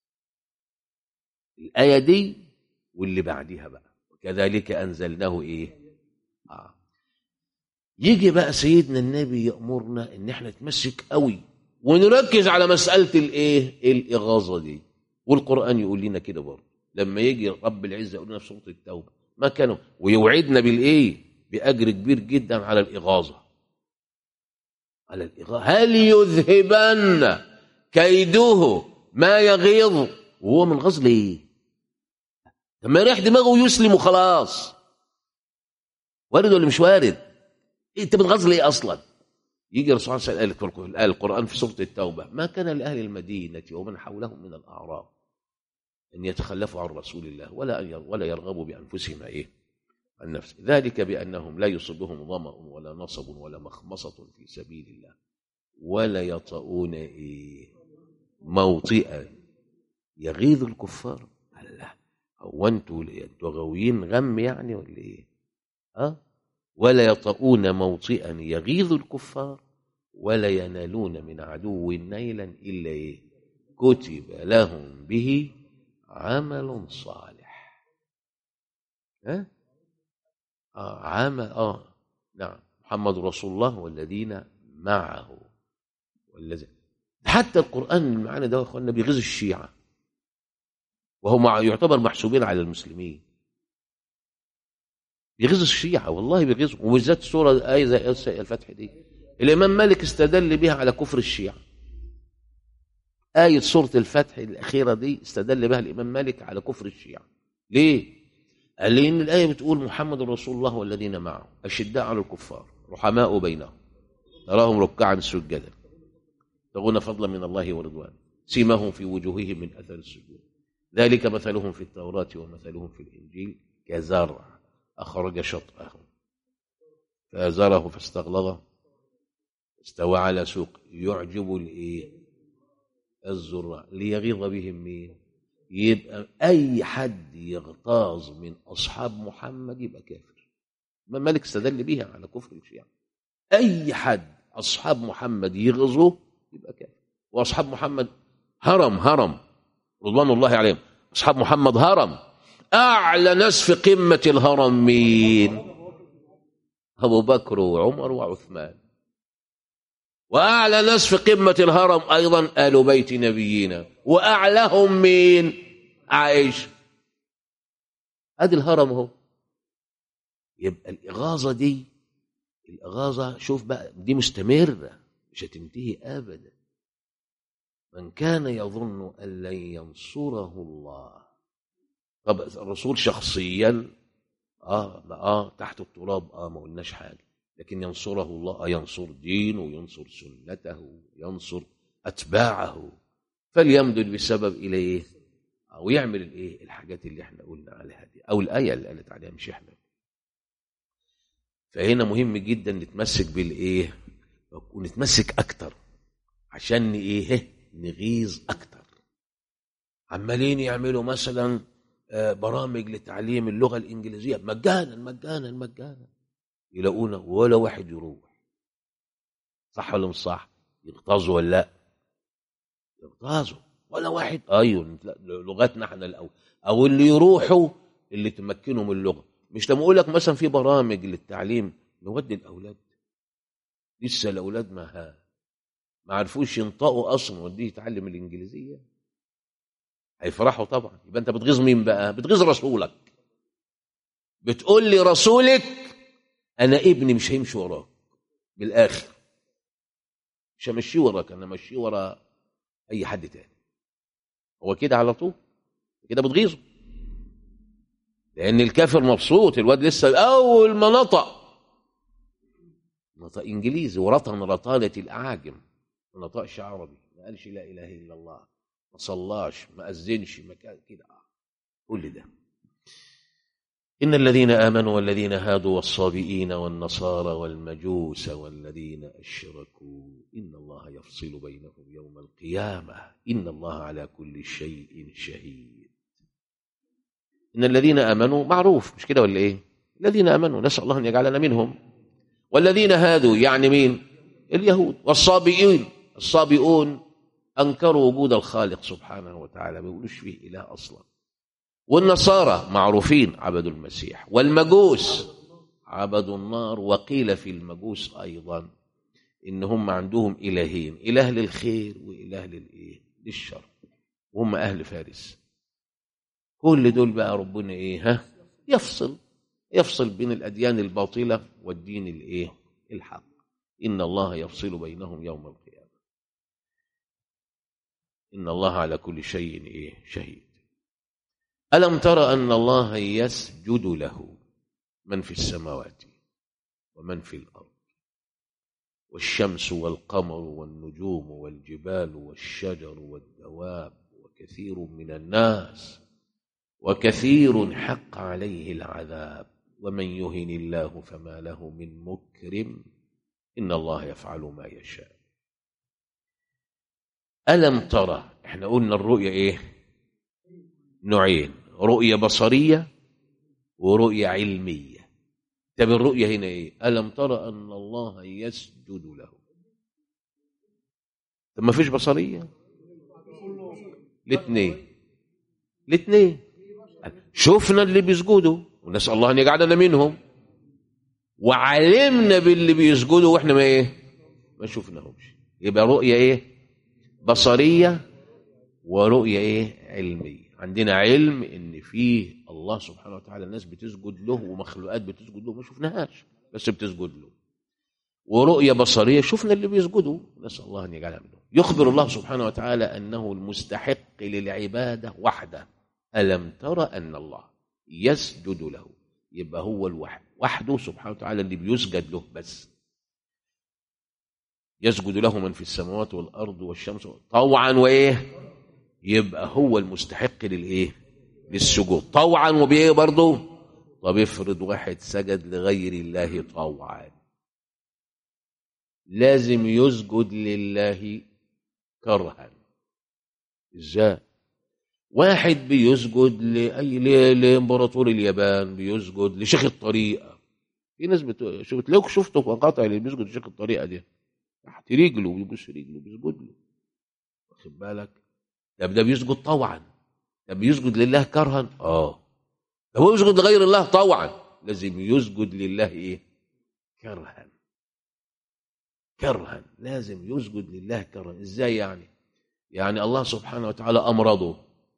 الآية دي واللي بعديها بقى وكذلك أنزلناه إيه آه. يجي بقى سيدنا النبي يأمرنا إن احنا نتمسك قوي ونركز على مسألة الإيه الإغاظة دي والقرآن يقول لنا كده برضه لما يجي رب العزة يقول لنا في سورة التوبة ما كانوا ويوعدنا بالإيه بأجر كبير جدا على الإغاظة على الإغاظة هل يذهبن كيده ما يغيظ وهو من غزل ايه لما يريح دماغه ويسلم وخلاص وارد ولا مش وارد انت من غزل ايه اصلا يجي الرسول صلى الله عليه وسلم قال القران في سوره التوبه ما كان لاهل المدينه ومن حولهم من الاعراب ان يتخلفوا عن رسول الله ولا ولا يرغبوا بانفسهم ايه عن نفسه ذلك بانهم لا يصيبهم ظما ولا نصب ولا مخمصه في سبيل الله ولا يطؤون ايه موطئا يغيظ الكفار الله هو انتوا انتوا غاويين غم يعني ولا ايه ها ولا يطؤون موطئا يغيظ الكفار ولا ينالون من عدو نيلا الا ايه كتب لهم به عمل صالح ها آه عمل اه نعم محمد رسول الله والذين معه والذين حتى القرآن المعنى ده يا اخوانا بيغيظ الشيعة وهو يعتبر محسوبين على المسلمين بيغيظ الشيعة والله بيغيظ وبالذات سورة آية زي الفتح دي الإمام مالك استدل بها على كفر الشيعة آية سورة الفتح الأخيرة دي استدل بها الإمام مالك على كفر الشيعة ليه؟ قال لأن الآية بتقول محمد رسول الله والذين معه أشداء على الكفار رحماء بينهم تراهم ركعا سجدا يبتغون فضلا من الله ورضوانه سيماهم في وجوههم من اثر السجود ذلك مثلهم في التوراه ومثلهم في الانجيل كزرع اخرج شطاه فازره فاستغلظ استوى على سوق يعجب الايه الزراع ليغيظ بهم مين يبقى اي حد يغتاظ من اصحاب محمد يبقى كافر ما مالك استدل بيها على كفر الشيعة اي حد اصحاب محمد يغزوه يبقى كافر واصحاب محمد هرم هرم رضوان الله عليهم اصحاب محمد هرم اعلى ناس في قمه الهرم مين ابو بكر وعمر وعثمان واعلى ناس في قمه الهرم ايضا ال بيت نبينا واعلاهم مين عائشه ادي الهرم اهو يبقى الاغاظه دي الاغاظه شوف بقى دي مستمره مش هتنتهي ابدا من كان يظن أن لن ينصره الله طب الرسول شخصيا اه اه تحت التراب اه ما قلناش حاجه لكن ينصره الله آه ينصر دينه ينصر سنته ينصر اتباعه فليمدد بسبب اليه او يعمل الايه الحاجات اللي احنا قلنا عليها دي او الايه اللي قالت عليها مش احنا فهنا مهم جدا نتمسك بالايه ونتمسك اكتر عشان ايه نغيظ اكتر عمالين يعملوا مثلا برامج لتعليم اللغه الانجليزيه مجانا مجانا مجانا يلاقونا ولا واحد يروح صح ولا مش صح يغتاظوا ولا لا يغتاظوا ولا واحد ايوه لغتنا احنا الاول او اللي يروحوا اللي تمكنوا من اللغه مش لما اقول لك مثلا في برامج للتعليم نودي الاولاد لسه الاولاد ما ما عرفوش ينطقوا اصلا وديه يتعلم الانجليزيه هيفرحوا طبعا يبقى انت بتغيظ مين بقى بتغيظ رسولك بتقول لي رسولك انا ابني مش هيمشي وراك بالاخر مش همشيه وراك انا همشيه ورا اي حد تاني هو كده على طول كده بتغيظه لان الكافر مبسوط الواد لسه اول ما نطق نطق انجليزي ورطن رطانه الاعاجم ما نطقش عربي ما قالش لا اله الا الله ما صلاش ما اذنش ما كده كل ده إن الذين آمنوا والذين هادوا والصابئين والنصارى والمجوس والذين أشركوا إن الله يفصل بينهم يوم القيامة إن الله على كل شيء شهيد إن الذين آمنوا معروف مش كده ولا إيه الذين آمنوا نسأل الله أن يجعلنا منهم والذين هادوا يعني مين اليهود والصابئين الصابئون أنكروا وجود الخالق سبحانه وتعالى ما يقولوش فيه إله أصلا والنصارى معروفين عبدوا المسيح والمجوس عبدوا النار وقيل في المجوس أيضا إن هم عندهم إلهين إله للخير وإله للإيه للشر وهم أهل فارس كل دول بقى ربنا إيه ها يفصل يفصل بين الأديان الباطلة والدين الإيه الحق إن الله يفصل بينهم يوم القيامة إن الله على كل شيء إيه شهيد ألم تر أن الله يسجد له من في السماوات ومن في الأرض والشمس والقمر والنجوم والجبال والشجر والدواب وكثير من الناس وكثير حق عليه العذاب ومن يهن الله فما له من مكرم إن الله يفعل ما يشاء ألم ترى احنا قلنا الرؤية ايه نوعين رؤية بصرية ورؤية علمية طب الرؤية هنا ايه ألم ترى أن الله يسجد له طب ما فيش بصرية الاثنين الاثنين شفنا اللي بيسجدوا ونسأل الله أن يجعلنا منهم وعلمنا باللي بيسجدوا واحنا ما ايه ما شفناهمش يبقى رؤية ايه بصرية ورؤية ايه علمية عندنا علم ان فيه الله سبحانه وتعالى الناس بتسجد له ومخلوقات بتسجد له ما شفناهاش بس بتسجد له ورؤية بصرية شفنا اللي بيسجدوا نسأل الله أن يجعلها منهم يخبر الله سبحانه وتعالى أنه المستحق للعبادة وحده ألم ترى أن الله يسجد له يبقى هو الوحد وحده سبحانه وتعالى اللي بيسجد له بس يسجد له من في السماوات والأرض والشمس طوعا وإيه يبقى هو المستحق للإيه للسجود طوعا وبإيه برضه طب افرض واحد سجد لغير الله طوعا لازم يسجد لله كرها ازاي واحد بيسجد لاي لامبراطور اليابان بيسجد لشيخ الطريقه في ناس بت... شفت لو شفته مقاطع اللي بيسجد لشيخ الطريقه دي تحت رجله بيبص رجله بيسجد له واخد بالك طب ده بيسجد طوعا طب بيسجد لله كرها اه طب هو يسجد لغير الله طوعا لازم يسجد لله ايه كرها كرها لازم يسجد لله كرها ازاي يعني يعني الله سبحانه وتعالى امرضه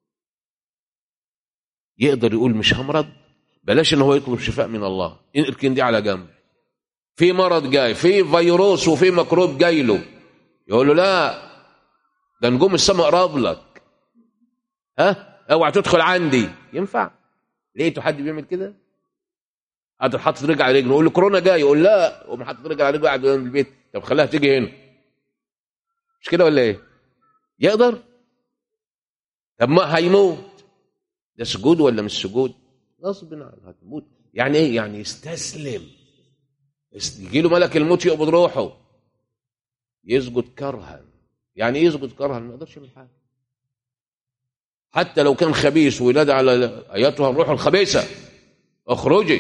يقدر يقول مش همرض بلاش ان هو يطلب شفاء من الله اركن دي على جنب في مرض جاي في فيروس وفي ميكروب جاي له يقول له لا ده نجوم السماء قرب لك ها اوعى تدخل عندي ينفع لقيتوا حد بيعمل كده قاعد حاطط رجل على رجله يقول له كورونا جاي يقول لا قوم حاطط رجل على رجله قاعد قدام البيت طب خليها تيجي هنا مش كده ولا ايه يقدر طب ما هيموت ده سجود ولا مش سجود غصب عنه هتموت يعني ايه يعني يستسلم يجي له ملك الموت يقبض روحه يسجد كرها يعني ايه يسجد كرها ما يقدرش يعمل حاجه حتى لو كان خبيث وينادى على اياتها الروح الخبيثه اخرجي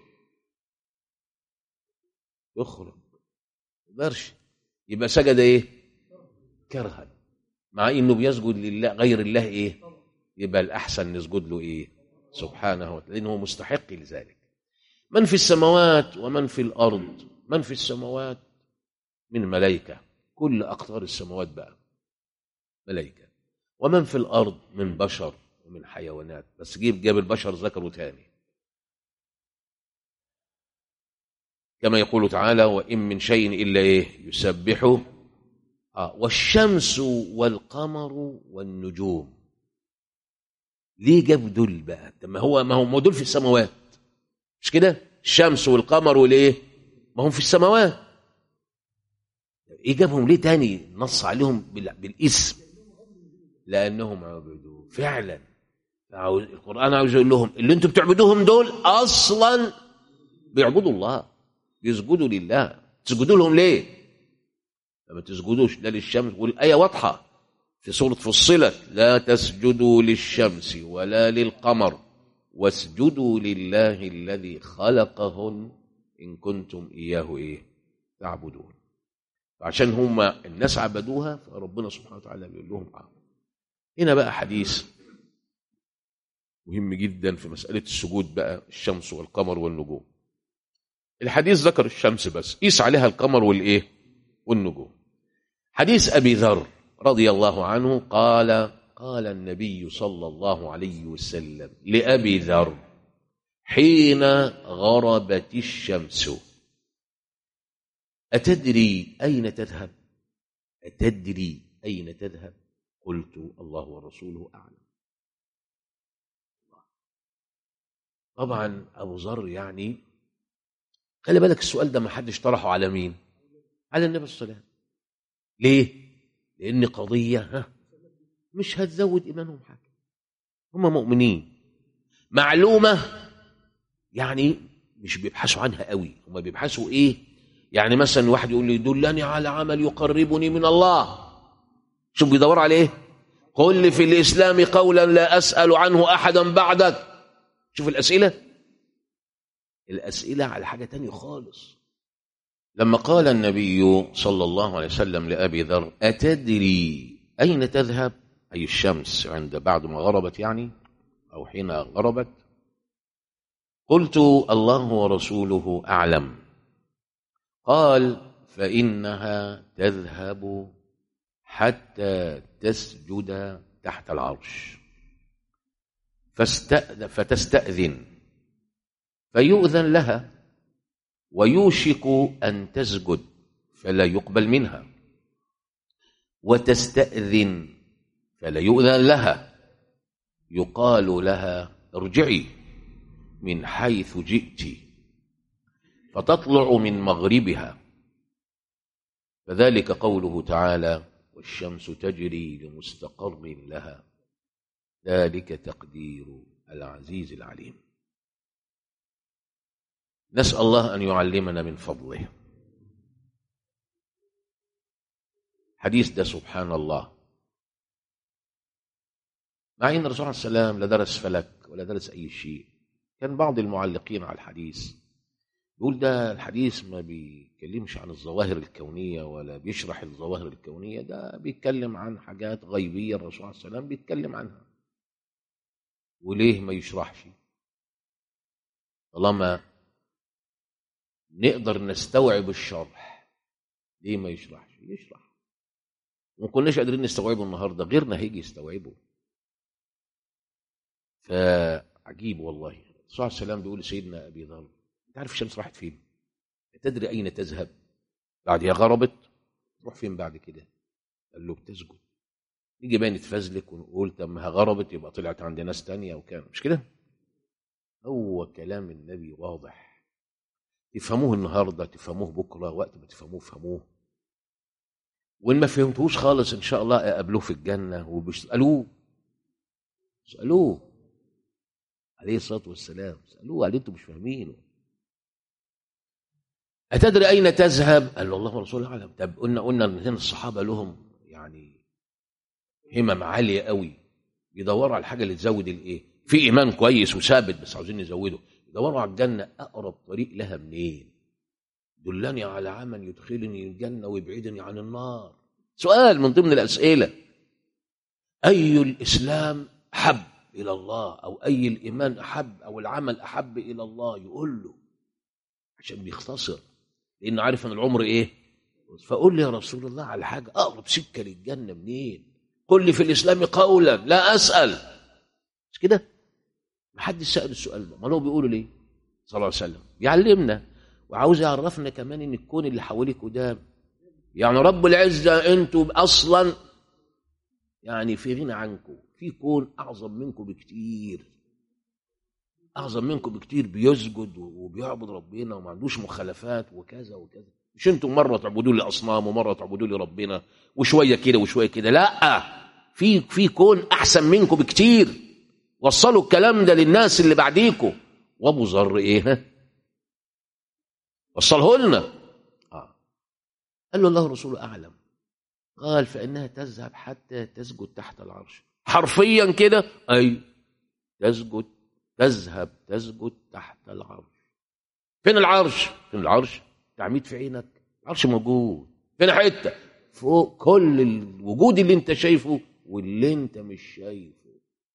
يخرج ما يقدرش يبقى سجد ايه كرها مع انه بيسجد لله غير الله ايه يبقى الاحسن نسجد له ايه سبحانه وتعالى لانه مستحق لذلك من في السماوات ومن في الارض من في السماوات من ملائكه كل اقطار السماوات بقى ملائكه ومن في الارض من بشر ومن حيوانات بس جيب جاب البشر ذكره تاني كما يقول تعالى وان من شيء الا ايه يسبح آه والشمس والقمر والنجوم ليه جاب دول بقى طب ما هو ما هم دول في السماوات مش كده الشمس والقمر والايه ما هم في السماوات ايه جابهم ليه تاني نص عليهم بالاسم لانهم عبدوا فعلا القران عاوز يقول لهم اللي انتم بتعبدوهم دول اصلا بيعبدوا الله يسجدوا لله تسجدوا لهم ليه ما تسجدوش لا للشمس والايه واضحه في سوره فصلت لا تسجدوا للشمس ولا للقمر واسجدوا لله الذي خلقهن ان كنتم اياه ايه تعبدون عشان هم الناس عبدوها فربنا سبحانه وتعالى بيقول لهم آه. هنا بقى حديث مهم جدا في مسألة السجود بقى الشمس والقمر والنجوم الحديث ذكر الشمس بس قيس عليها القمر والإيه والنجوم حديث أبي ذر رضي الله عنه قال قال النبي صلى الله عليه وسلم لأبي ذر حين غربت الشمس أتدري أين تذهب أتدري أين تذهب قلت الله ورسوله أعلم طبعا أبو ذر يعني خلي بالك السؤال ده ما حدش طرحه على مين على النبي صلى الله عليه وسلم ليه لأن قضية ها مش هتزود إيمانهم حاجة هم مؤمنين معلومة يعني مش بيبحثوا عنها قوي هم بيبحثوا إيه يعني مثلا واحد يقول لي دلني على عمل يقربني من الله شوف بيدور على ايه قل لي في الاسلام قولا لا اسال عنه احدا بعدك شوف الاسئله الاسئله على حاجه تانية خالص لما قال النبي صلى الله عليه وسلم لابي ذر اتدري اين تذهب اي الشمس عند بعد ما غربت يعني او حين غربت قلت الله ورسوله اعلم قال فإنها تذهب حتى تسجد تحت العرش فاستأذن فتستأذن فيؤذن لها ويوشك أن تسجد فلا يقبل منها وتستأذن فلا يؤذن لها يقال لها ارجعي من حيث جئتِ فتطلع من مغربها فذلك قوله تعالى والشمس تجري لمستقر لها ذلك تقدير العزيز العليم نسال الله ان يعلمنا من فضله حديث ده سبحان الله مع ان الرسول عليه السلام لا درس فلك ولا درس اي شيء كان بعض المعلقين على الحديث يقول ده الحديث ما بيتكلمش عن الظواهر الكونية ولا بيشرح الظواهر الكونية ده بيتكلم عن حاجات غيبية الرسول عليه السلام بيتكلم عنها وليه ما يشرحش طالما نقدر نستوعب الشرح ليه ما يشرحش يشرح وما كناش قادرين نستوعبه النهارده غيرنا هيجي يستوعبه فعجيب والله الرسول عليه السلام بيقول لسيدنا ابي ذر انت عارف الشمس راحت فين تدري اين تذهب بعد هي غربت تروح فين بعد كده قال له بتسجد نيجي بقى نتفزلك ونقول طب ما غربت يبقى طلعت عند ناس تانية وكان مش كده هو كلام النبي واضح تفهموه النهارده تفهموه بكره وقت ما تفهموه فهموه وان ما فهمتوش خالص ان شاء الله اقابلوه في الجنه وبيسالوه اسالوه عليه الصلاه والسلام اسالوه عليه انتوا مش فاهمينه أتدري أين تذهب؟ قال له الله ورسوله أعلم طب قلنا قلنا إن هنا الصحابة لهم يعني همم عالية قوي يدوروا على الحاجة اللي تزود الإيه؟ في إيمان كويس وثابت بس عاوزين يزودوا يدوروا على الجنة أقرب طريق لها منين؟ دلني على عمل يدخلني الجنة ويبعدني عن النار سؤال من ضمن الأسئلة أي الإسلام أحب إلى الله أو أي الإيمان أحب أو العمل أحب إلى الله يقول له عشان بيختصر لأنه عارف أن العمر إيه فقول لي يا رسول الله على حاجة أقرب سكة للجنة منين قل لي في الإسلام قولا لا أسأل مش كده محدش سأل السؤال ده ما هو بيقولوا ليه صلى الله عليه وسلم يعلمنا وعاوز يعرفنا كمان ان الكون اللي حواليك ده يعني رب العزة انتوا اصلا يعني في غنى عنكم في كون اعظم منكم بكتير اعظم منكم بكتير بيسجد وبيعبد ربنا وما عندوش مخالفات وكذا وكذا مش انتم مره تعبدوا لي اصنام ومره تعبدوا لي ربنا وشويه كده وشويه كده لا في في كون احسن منكم بكتير وصلوا الكلام ده للناس اللي بعديكم وابو ذر ايه ها وصله لنا آه. قال له الله رسوله اعلم قال فانها تذهب حتى تسجد تحت العرش حرفيا كده اي تسجد تذهب تسجد تحت العرش فين العرش فين العرش تعميد في عينك العرش موجود فين حته فوق كل الوجود اللي انت شايفه واللي انت مش شايفه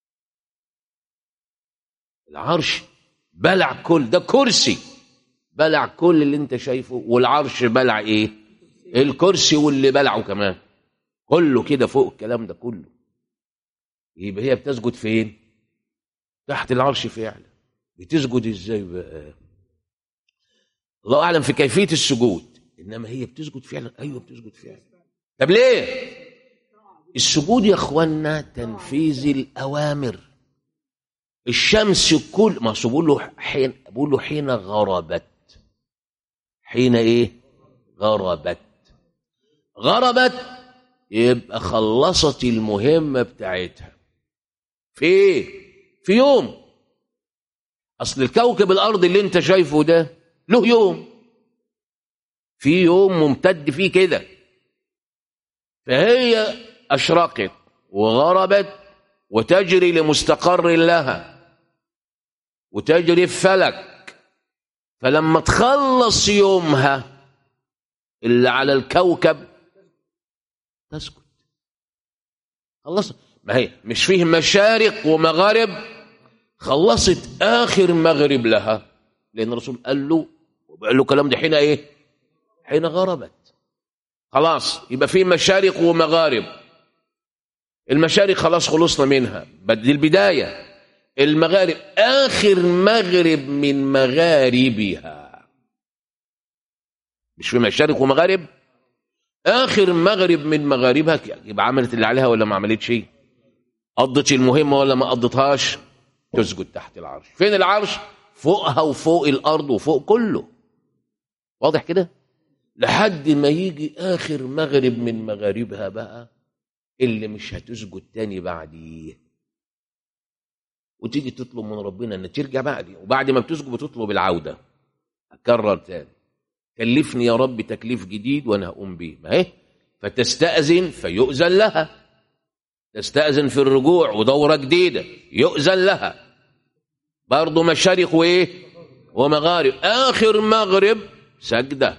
العرش بلع كل ده كرسي بلع كل اللي انت شايفه والعرش بلع ايه الكرسي واللي بلعه كمان كله كده فوق الكلام ده كله يبقى هي بتسجد فين تحت العرش فعلا بتسجد ازاي بقى الله اعلم في كيفيه السجود انما هي بتسجد فعلا ايوه بتسجد فعلا طب ليه السجود يا اخوانا تنفيذ الاوامر الشمس كل ما بقول له حين بقول له حين غربت حين ايه غربت غربت يبقى خلصت المهمة بتاعتها في ايه في يوم اصل الكوكب الارض اللي انت شايفه ده له يوم في يوم ممتد فيه كده فهي اشرقت وغربت وتجري لمستقر لها وتجري في فلك فلما تخلص يومها اللي على الكوكب تسكت خلصت ما هي مش فيه مشارق ومغارب خلصت اخر مغرب لها لان الرسول قال له قال له الكلام ده حين ايه حين غربت خلاص يبقى في مشارق ومغارب المشارق خلاص خلصنا منها بدي البدايه المغارب اخر مغرب من مغاربها مش في مشارق ومغارب اخر مغرب من مغاربها يبقى عملت اللي عليها ولا ما عملتش قضت المهمه ولا ما قضتهاش تسجد تحت العرش فين العرش فوقها وفوق الارض وفوق كله واضح كده لحد ما يجي اخر مغرب من مغاربها بقى اللي مش هتسجد تاني بعديه وتيجي تطلب من ربنا ان ترجع بعدي وبعد ما بتسجد بتطلب العوده اكرر تاني كلفني يا رب تكليف جديد وانا هقوم بيه ما هي فتستأذن فيؤذن لها تستأذن في الرجوع ودورة جديدة يؤذن لها برضه مشارق وايه ومغارب اخر مغرب سجده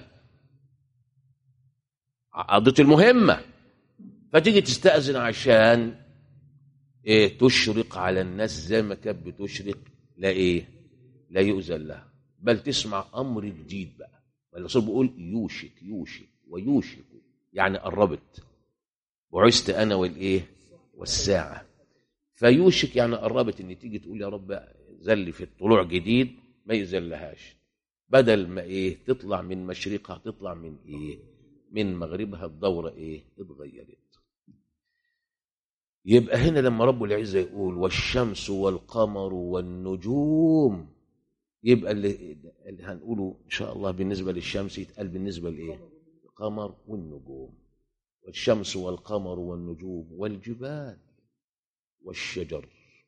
قضت المهمه فتيجي تستأذن عشان إيه تشرق على الناس زي ما كانت بتشرق لا ايه لا يؤذن لها بل تسمع امر جديد بقى الرسول بيقول يوشك يوشك ويوشك يعني قربت بعثت انا والايه والساعه فيوشك يعني قربت ان تيجي تقول يا رب زل في الطلوع جديد ما يزلهاش بدل ما ايه تطلع من مشرقها تطلع من ايه من مغربها الدوره ايه اتغيرت يبقى هنا لما رب العزة يقول والشمس والقمر والنجوم يبقى اللي, اللي هنقوله إن شاء الله بالنسبة للشمس يتقال بالنسبة لإيه القمر والنجوم والشمس والقمر والنجوم والجبال والشجر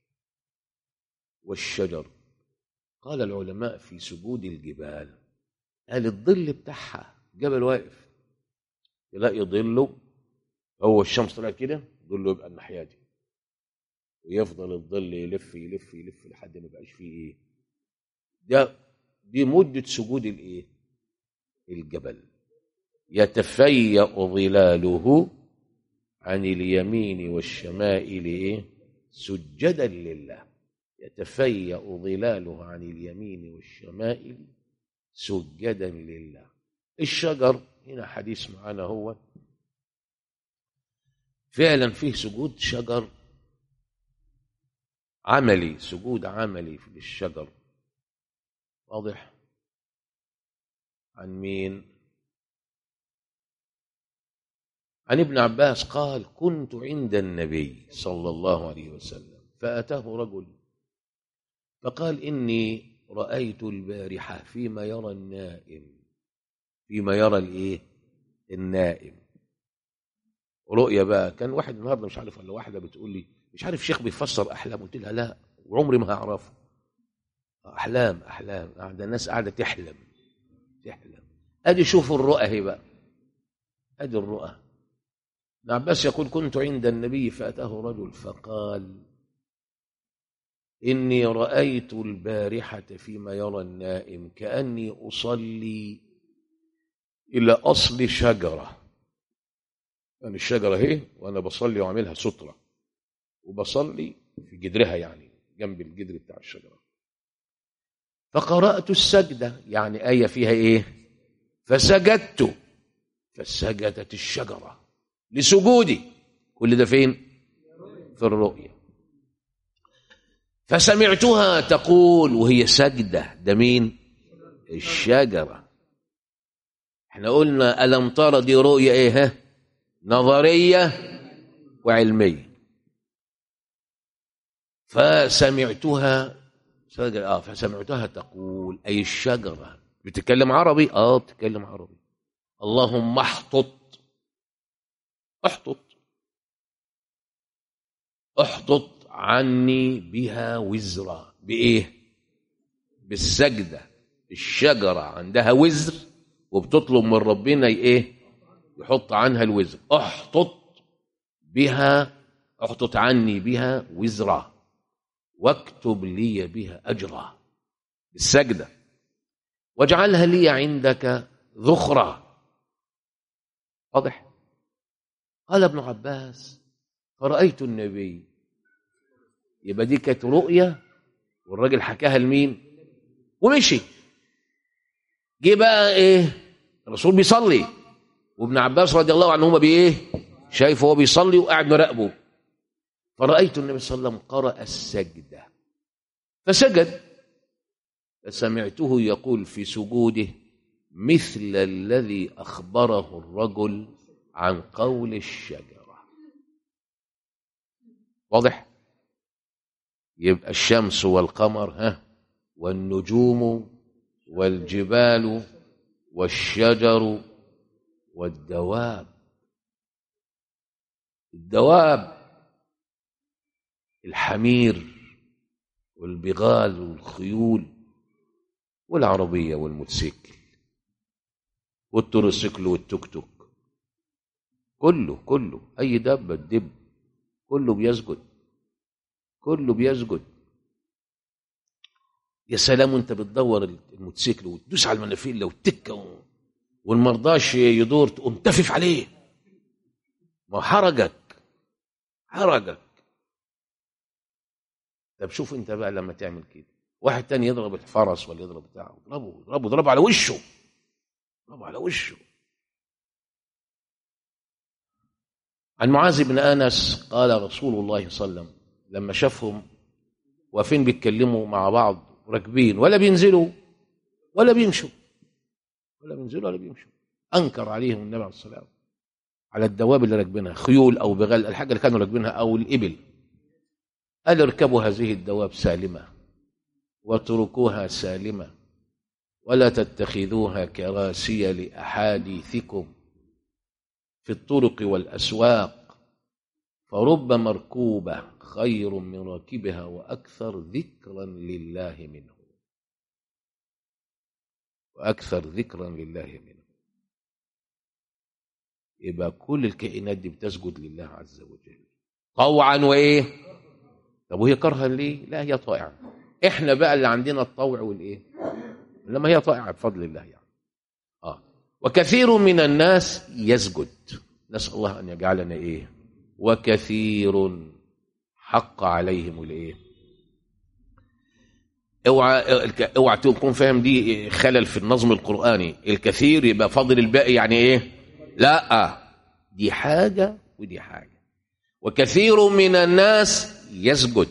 والشجر قال العلماء في سجود الجبال قال الظل بتاعها جبل واقف يلاقي ظله هو الشمس طلعت كده ظله يبقى الناحيه دي ويفضل الظل يلف يلف يلف لحد ما يبقاش فيه ايه ده دي مده سجود الايه الجبل يتفيأ ظلاله عن اليمين والشمائل ايه سجدا لله يتفيأ ظلاله عن اليمين والشمائل سجدا لله الشجر هنا حديث معانا هو فعلا فيه سجود شجر عملي سجود عملي في الشجر واضح عن مين عن ابن عباس قال كنت عند النبي صلى الله عليه وسلم فأتاه رجل فقال إني رأيت البارحة فيما يرى النائم فيما يرى الإيه النائم رؤية بقى كان واحد النهارده مش عارف ولا واحدة بتقول لي مش عارف شيخ بيفسر أحلام قلت لها لا وعمري ما هعرفه أحلام أحلام قاعدة الناس قاعدة تحلم تحلم أدي شوفوا الرؤى اهي بقى أدي الرؤى ابن عباس يقول كنت عند النبي فأتاه رجل فقال إني رأيت البارحة فيما يرى النائم كأني أصلي إلى أصل شجرة يعني الشجرة اهي وأنا بصلي وأعملها سترة وبصلي في جدرها يعني جنب الجدر بتاع الشجرة فقرأت السجدة يعني آية فيها إيه فسجدت فسجدت الشجرة لسجودي كل ده فين في الرؤيا فسمعتها تقول وهي سجدة ده مين الشجرة احنا قلنا ألم ترى دي رؤية ايه ها نظرية وعلمية فسمعتها اه فسمعتها تقول اي الشجرة بتتكلم عربي اه بتتكلم عربي اللهم احطط احطط احطط عني بها وزرا بايه بالسجده الشجره عندها وزر وبتطلب من ربنا ايه يحط عنها الوزر احطط بها احطط عني بها وزرا واكتب لي بها اجرا بالسجده واجعلها لي عندك ذخرا واضح قال ابن عباس فرأيت النبي يبقى دي كانت رؤية والراجل حكاها لمين ومشي جه بقى ايه الرسول بيصلي وابن عباس رضي الله عنهما بايه شايفه هو بيصلي وقاعد مراقبه فرأيت النبي صلى الله عليه وسلم قرأ السجدة فسجد فسمعته يقول في سجوده مثل الذي أخبره الرجل عن قول الشجرة واضح يبقى الشمس والقمر ها والنجوم والجبال والشجر والدواب الدواب الحمير والبغال والخيول والعربية والموتوسيكل والتروسيكل والتوك توك كله كله أي دابة تدب كله بيسجد كله بيسجد يا سلام وانت بتدور الموتوسيكل وتدوس على المنافيل لو تكه والمرضاش يدور تقوم تفف عليه ما حرجك حرجك طب شوف انت بقى لما تعمل كده واحد تاني يضرب الفرس ولا يضرب بتاعه اضربه اضربه اضربه على وشه اضربه على وشه عن معاذ بن انس قال رسول الله صلى الله عليه وسلم لما شافهم واقفين بيتكلموا مع بعض راكبين ولا بينزلوا ولا بيمشوا ولا بينزلوا ولا بيمشوا انكر عليهم النبي عليه الصلاه والسلام على الدواب اللي راكبينها خيول او بغل الحاجه اللي كانوا راكبينها او الابل قال اركبوا هذه الدواب سالمه واتركوها سالمه ولا تتخذوها كراسي لاحاديثكم في الطرق والاسواق فرب مركوبه خير من راكبها واكثر ذكرا لله منه واكثر ذكرا لله منه يبقى كل الكائنات دي بتسجد لله عز وجل طوعا وايه طب وهي كرها ليه لا هي طائعه احنا بقى اللي عندنا الطوع والايه لما هي طائعه بفضل الله يعني اه وكثير من الناس يسجد نسال الله ان يجعلنا ايه وكثير حق عليهم الايه اوعى اوعى تكون فاهم دي خلل في النظم القراني الكثير يبقى فاضل الباقي يعني ايه لا دي حاجه ودي حاجه وكثير من الناس يسجد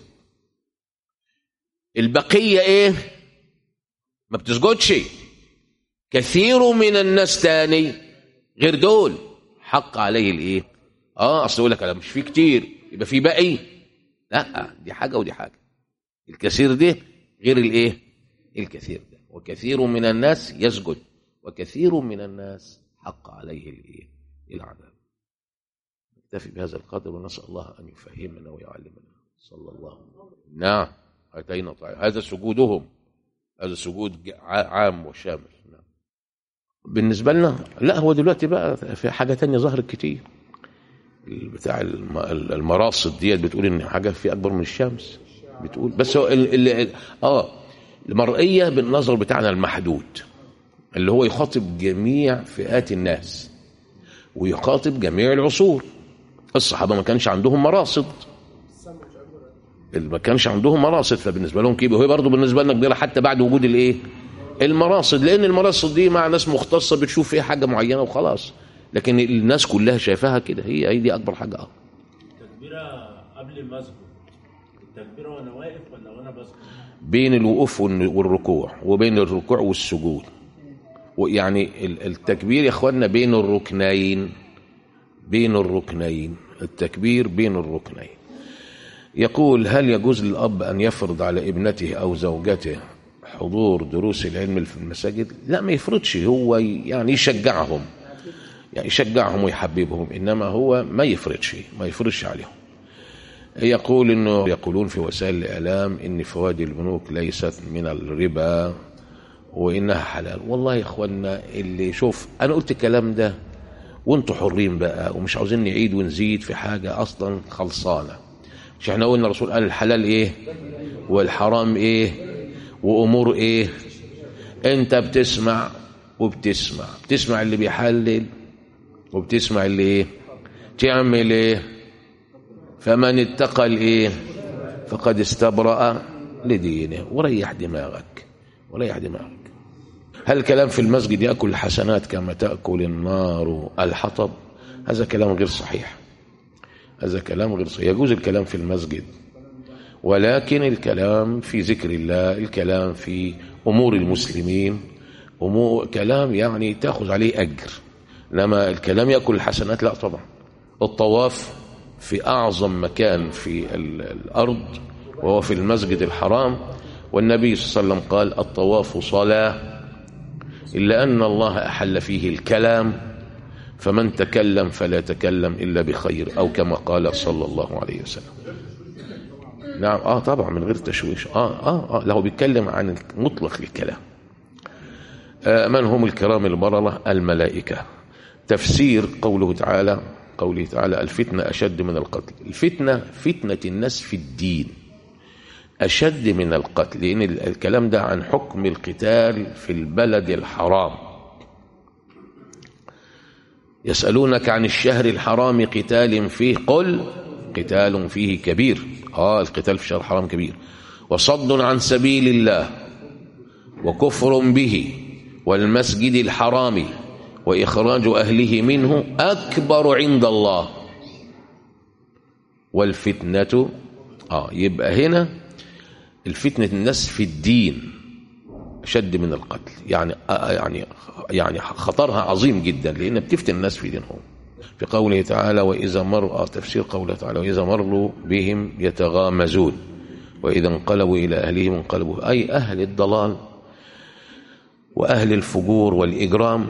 البقيه ايه ما بتسجدش كثير من الناس تاني غير دول حق عليه الايه اه اصل يقول لك انا مش في كتير يبقى في باقي لا دي حاجه ودي حاجه الكثير ده غير الايه الكثير ده وكثير من الناس يسجد وكثير من الناس حق عليه الايه العذاب نكتفي بهذا القدر ونسال الله ان يفهمنا ويعلمنا صلى الله عليه وسلم نعم اتينا طيب. هذا سجودهم هذا سجود عام وشامل نعم. بالنسبه لنا لا هو دلوقتي بقى في حاجه تانية ظهرت كتير بتاع المراصد ديت بتقول ان حاجه في اكبر من الشمس بتقول بس هو اللي اه المرئيه بالنظر بتاعنا المحدود اللي هو يخاطب جميع فئات الناس ويخاطب جميع العصور الصحابه ما كانش عندهم مراصد ما كانش عندهم مراصد فبالنسبه لهم كده وهي برضه بالنسبه لنا كبيره حتى بعد وجود الايه المراصد لان المراصد دي مع ناس مختصه بتشوف فيها حاجه معينه وخلاص لكن الناس كلها شايفاها كده هي هي دي اكبر حاجه اه التكبيره قبل المسجد التكبيره وانا واقف ولا وانا بسجد بين الوقوف والركوع وبين الركوع والسجود ويعني التكبير يا اخوانا بين الركنين بين الركنين التكبير بين الركنين يقول هل يجوز للاب ان يفرض على ابنته او زوجته حضور دروس العلم في المساجد لا ما يفرضش هو يعني يشجعهم يعني يشجعهم ويحببهم انما هو ما يفرضش ما يفرضش عليهم يقول انه يقولون في وسائل الاعلام ان فوائد البنوك ليست من الربا وانها حلال والله يا اخوانا اللي شوف انا قلت الكلام ده وانتوا حرين بقى ومش عاوزين نعيد ونزيد في حاجه اصلا خلصانه مش احنا قلنا الرسول قال الحلال ايه والحرام ايه وامور ايه انت بتسمع وبتسمع بتسمع اللي بيحلل وبتسمع اللي ايه تعمل ايه فمن اتقى الايه فقد استبرأ لدينه وريح دماغك وريح دماغك هل الكلام في المسجد يأكل الحسنات كما تأكل النار الحطب هذا كلام غير صحيح هذا كلام غير صحيح يجوز الكلام في المسجد ولكن الكلام في ذكر الله الكلام في أمور المسلمين أمور كلام يعني تأخذ عليه أجر لما الكلام يأكل الحسنات لا طبعا الطواف في أعظم مكان في الأرض وهو في المسجد الحرام والنبي صلى الله عليه وسلم قال الطواف صلاة إلا أن الله أحل فيه الكلام فمن تكلم فلا تكلم إلا بخير أو كما قال صلى الله عليه وسلم نعم آه طبعا من غير تشويش آه آه, آه له بيتكلم عن مطلق الكلام آه من هم الكرام البررة الملائكة تفسير قوله تعالى قوله تعالى الفتنة أشد من القتل الفتنة فتنة الناس في الدين أشد من القتل لأن الكلام ده عن حكم القتال في البلد الحرام يسألونك عن الشهر الحرام قتال فيه قل قتال فيه كبير آه القتال في الشهر الحرام كبير وصد عن سبيل الله وكفر به والمسجد الحرام وإخراج أهله منه أكبر عند الله والفتنة آه يبقى هنا الفتنة الناس في الدين أشد من القتل يعني آه يعني يعني خطرها عظيم جدا لأن بتفتن الناس في دينهم في قوله تعالى وإذا مر آه تفسير قوله تعالى وإذا مروا بهم يتغامزون وإذا انقلبوا إلى أهلهم انقلبوا أي أهل الضلال وأهل الفجور والإجرام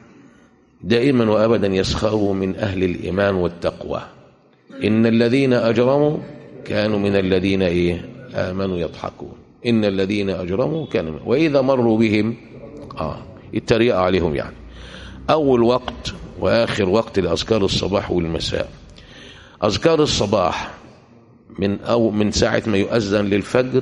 دائما وأبدا يسخروا من أهل الإيمان والتقوى إن الذين أجرموا كانوا من الذين إيه آمنوا يضحكون إن الذين أجرموا كانوا وإذا مروا بهم آه التريق عليهم يعني أول وقت وآخر وقت لأذكار الصباح والمساء أذكار الصباح من أو من ساعة ما يؤذن للفجر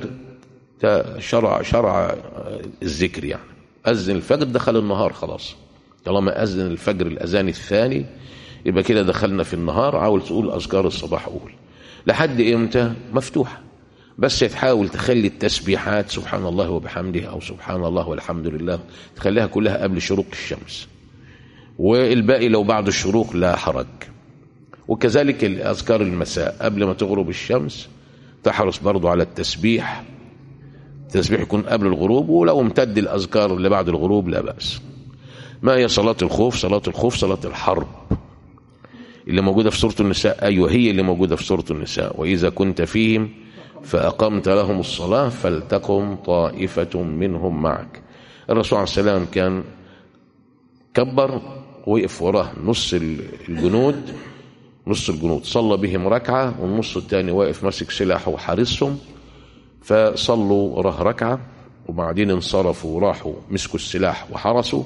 شرع شرع الذكر يعني أذن الفجر دخل النهار خلاص طالما أذن الفجر الأذان الثاني يبقى كده دخلنا في النهار عاول تقول أذكار الصباح قول لحد إمتى مفتوحة بس تحاول تخلي التسبيحات سبحان الله وبحمده أو سبحان الله والحمد لله تخليها كلها قبل شروق الشمس والباقي لو بعد الشروق لا حرج وكذلك الأذكار المساء قبل ما تغرب الشمس تحرص برضو على التسبيح التسبيح يكون قبل الغروب ولو امتد الأذكار اللي بعد الغروب لا بأس ما هي صلاة الخوف صلاة الخوف صلاة الحرب اللي موجودة في سورة النساء أيوة هي اللي موجودة في سورة النساء وإذا كنت فيهم فأقمت لهم الصلاة فلتقم طائفة منهم معك الرسول عليه السلام كان كبر وقف وراه نص الجنود نص الجنود صلى بهم ركعة والنص الثاني واقف ماسك سلاحه وحارسهم فصلوا وراه ركعة وبعدين انصرفوا وراحوا مسكوا السلاح وحرسوا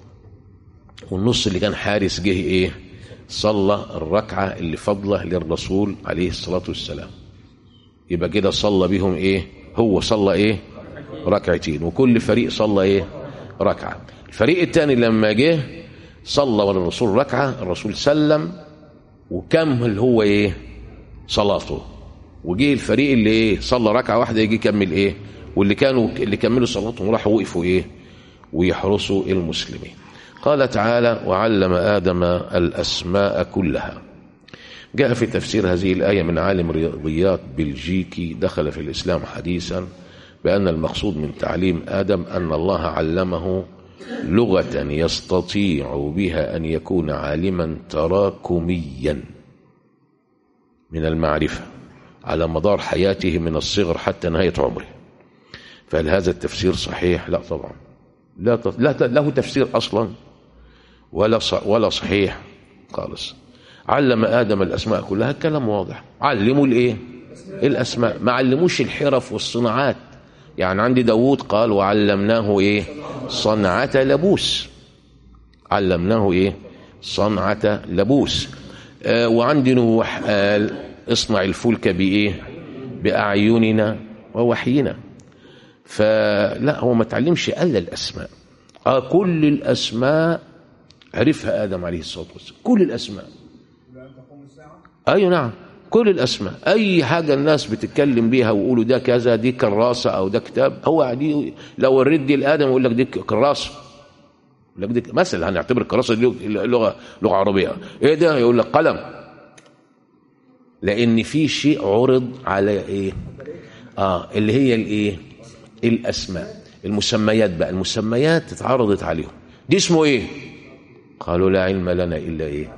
والنص اللي كان حارس جه ايه صلى الركعة اللي فضله للرسول عليه الصلاة والسلام يبقى كده صلى بهم ايه هو صلى ايه ركعتين وكل فريق صلى ايه ركعة الفريق الثاني لما جه صلى والرسول ركعة الرسول سلم وكمل هو ايه صلاته وجه الفريق اللي ايه صلى ركعة واحدة يجي يكمل ايه واللي كانوا اللي كملوا صلاتهم راحوا وقفوا ايه ويحرسوا المسلمين قال تعالى وعلم آدم الأسماء كلها جاء في تفسير هذه الآية من عالم رياضيات بلجيكي دخل في الإسلام حديثا بأن المقصود من تعليم آدم أن الله علمه لغة يستطيع بها أن يكون عالما تراكميا من المعرفة على مدار حياته من الصغر حتى نهاية عمره فهل هذا التفسير صحيح؟ لا طبعا لا, لا له تفسير أصلا ولا ولا صحيح خالص علم آدم الأسماء كلها كلام واضح علموا الإيه الأسماء ما علموش الحرف والصناعات يعني عندي داوود قال وعلمناه إيه صنعة لبوس علمناه إيه صنعة لبوس آه وعندي نوح قال اصنع الفلك بإيه بأعيننا ووحينا فلا هو ما تعلمش الا الاسماء اه كل الاسماء عرفها ادم عليه الصلاه والسلام كل الاسماء ايوه نعم كل الاسماء اي حاجه الناس بتتكلم بيها ويقولوا ده كذا دي كراسه او ده كتاب هو دي لو وريت دي لادم يقول لك دي كراسه يقول لك دي مثلا هنعتبر الكراسه دي لغه لغه عربيه ايه ده يقول لك قلم لان في شيء عرض على ايه اه اللي هي الايه الأسماء المسميات بقى المسميات اتعرضت عليهم دي اسمه ايه قالوا لا علم لنا إلا ايه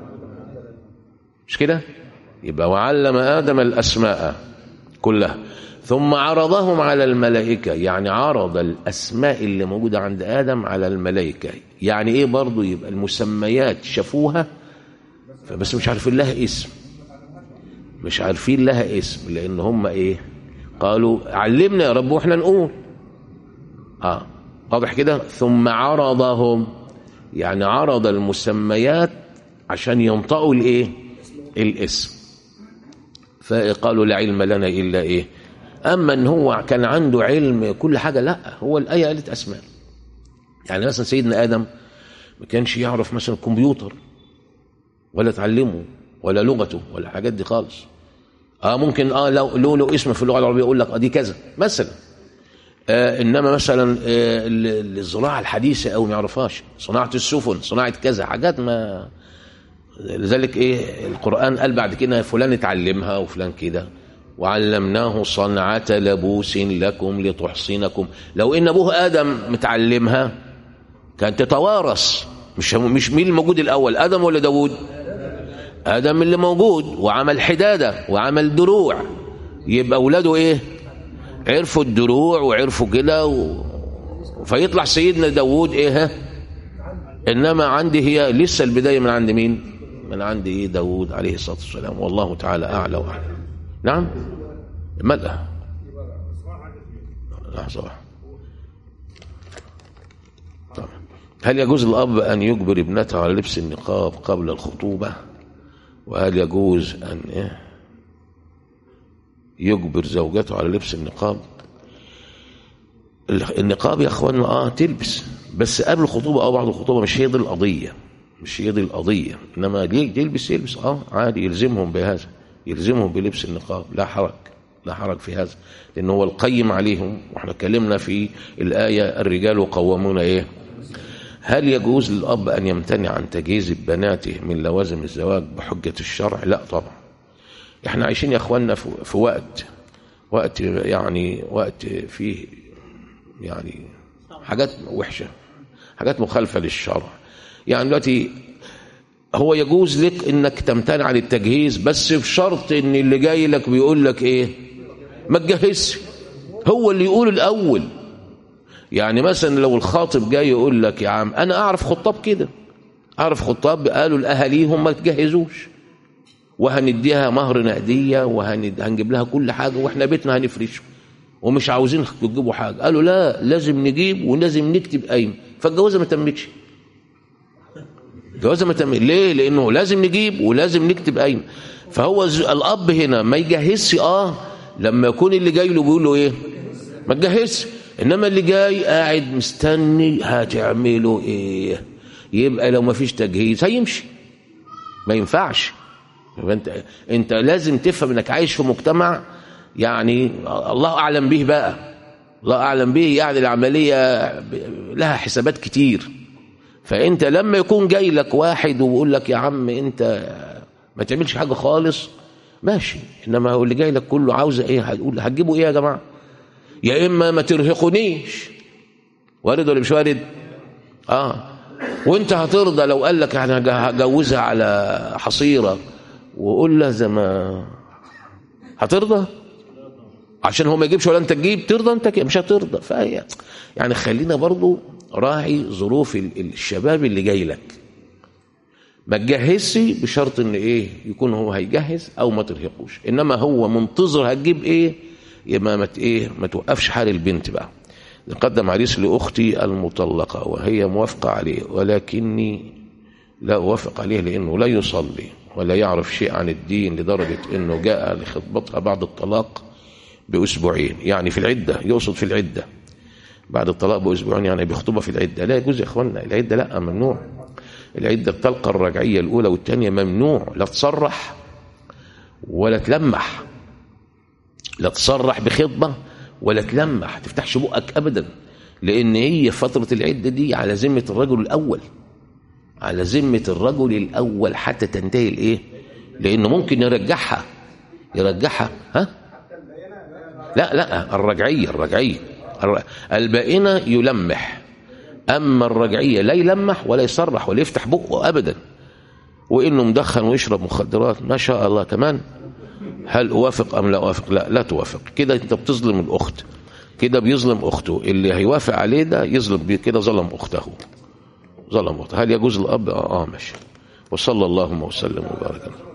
مش كده يبقى وعلم آدم الأسماء كلها ثم عرضهم على الملائكة يعني عرض الأسماء اللي موجودة عند آدم على الملائكة يعني ايه برضو يبقى المسميات شافوها فبس مش عارفين لها اسم مش عارفين لها اسم لأن هم ايه قالوا علمنا يا رب واحنا نقول اه واضح كده ثم عرضهم يعني عرض المسميات عشان ينطقوا الايه الاسم فقالوا لا علم لنا الا ايه اما ان هو كان عنده علم كل حاجه لا هو الايه قالت اسماء يعني مثلا سيدنا ادم ما كانش يعرف مثلا الكمبيوتر ولا تعلمه ولا لغته ولا الحاجات دي خالص اه ممكن اه لو له له اسم في اللغه العربيه يقول لك اه دي كذا مثلا آه انما مثلا آه الزراعه الحديثه او ما يعرفهاش صناعه السفن صناعه كذا حاجات ما لذلك ايه القران قال بعد كده فلان اتعلمها وفلان كده وعلمناه صنعة لبوس لكم لتحصنكم لو ان ابوه ادم متعلمها كانت تتوارث مش مش مين الموجود الاول ادم ولا داوود ادم اللي موجود وعمل حداده وعمل دروع يبقى اولاده ايه عرفوا الدروع وعرفوا كده و... فيطلع سيدنا داوود ايه ها انما عندي هي لسه البدايه من عند مين من عند ايه داوود عليه الصلاه والسلام والله تعالى اعلى واعلم نعم ملأ لحظه واحده طبعا. هل يجوز الاب ان يجبر ابنته على لبس النقاب قبل الخطوبه وهل يجوز ان إيه؟ يجبر زوجته على لبس النقاب النقاب يا اخوانا اه تلبس بس قبل الخطوبه او بعد الخطوبه مش هي دي القضيه مش هي دي القضيه انما ليه يلبس يلبس اه عادي يلزمهم بهذا يلزمهم بلبس النقاب لا حرج لا حرج في هذا لان هو القيم عليهم واحنا اتكلمنا في الايه الرجال قوامون ايه هل يجوز للاب ان يمتنع عن تجهيز بناته من لوازم الزواج بحجه الشرع لا طبعا احنا عايشين يا اخوانا في في وقت وقت يعني وقت فيه يعني حاجات وحشه حاجات مخالفه للشرع يعني دلوقتي هو يجوز لك انك تمتنع عن التجهيز بس بشرط ان اللي جاي لك بيقول لك ايه ما تجهزش هو اللي يقول الاول يعني مثلا لو الخاطب جاي يقول لك يا عم انا اعرف خطاب كده اعرف خطاب قالوا لاهاليهم ما تجهزوش وهنديها مهر نقديه وهنجيب لها كل حاجه واحنا بيتنا هنفرشه ومش عاوزين تجيبوا حاجه قالوا لا لازم نجيب ولازم نكتب قايمه فالجوازه ما تمتش الجوازه ما تمت ليه لانه لازم نجيب ولازم نكتب قايمه فهو ز- الاب هنا ما يجهزش اه لما يكون اللي جاي له بيقول له ايه ما تجهزش انما اللي جاي قاعد مستني هتعملوا ايه يبقى لو ما فيش تجهيز هيمشي ما ينفعش يبقى انت انت لازم تفهم انك عايش في مجتمع يعني الله اعلم به بقى الله اعلم به يعني العمليه ب- لها حسابات كتير فانت لما يكون جاي لك واحد ويقول لك يا عم انت ما تعملش حاجه خالص ماشي انما هو اللي جاي لك كله عاوزه ايه هتقول هتجيبوا ايه يا جماعه يا اما ما ترهقونيش وارد ولا مش وارد اه وانت هترضى لو قال لك انا هجوزها على حصيره وقول له زي ما هترضى عشان هو ما يجيبش ولا انت تجيب ترضى انت كده مش هترضى فهي يعني خلينا برضو راعي ظروف ال- الشباب اللي جاي لك ما تجهزش بشرط ان ايه يكون هو هيجهز او ما ترهقوش انما هو منتظر هتجيب ايه يبقى ما ت- ايه ما توقفش حال البنت بقى نقدم عريس لاختي المطلقه وهي موافقه عليه ولكني لا أوافق عليه لأنه لا يصلي ولا يعرف شيء عن الدين لدرجة أنه جاء لخطبتها بعد الطلاق بأسبوعين يعني في العدة يقصد في العدة بعد الطلاق بأسبوعين يعني بيخطبها في العدة لا يجوز يا إخوانا العدة لا ممنوع العدة الطلقة الرجعية الأولى والثانية ممنوع لا تصرح ولا تلمح لا تصرح بخطبة ولا تلمح تفتحش بقك أبدا لأن هي فترة العدة دي على ذمة الرجل الأول على ذمة الرجل الأول حتى تنتهي الإيه؟ لأنه ممكن يرجعها يرجعها ها؟ لا لا الرجعية الرجعية الر- البائنة يلمح أما الرجعية لا يلمح ولا يصرح ولا يفتح بقه أبدا وإنه مدخن ويشرب مخدرات ما شاء الله كمان هل أوافق أم لا أوافق لا لا توافق كده أنت بتظلم الأخت كده بيظلم أخته اللي هيوافق عليه ده يظلم بيه كده ظلم أخته ظلم أخته هل يجوز الأب آه آه، ماشي وصلى اللهم وسلم وبارك عليه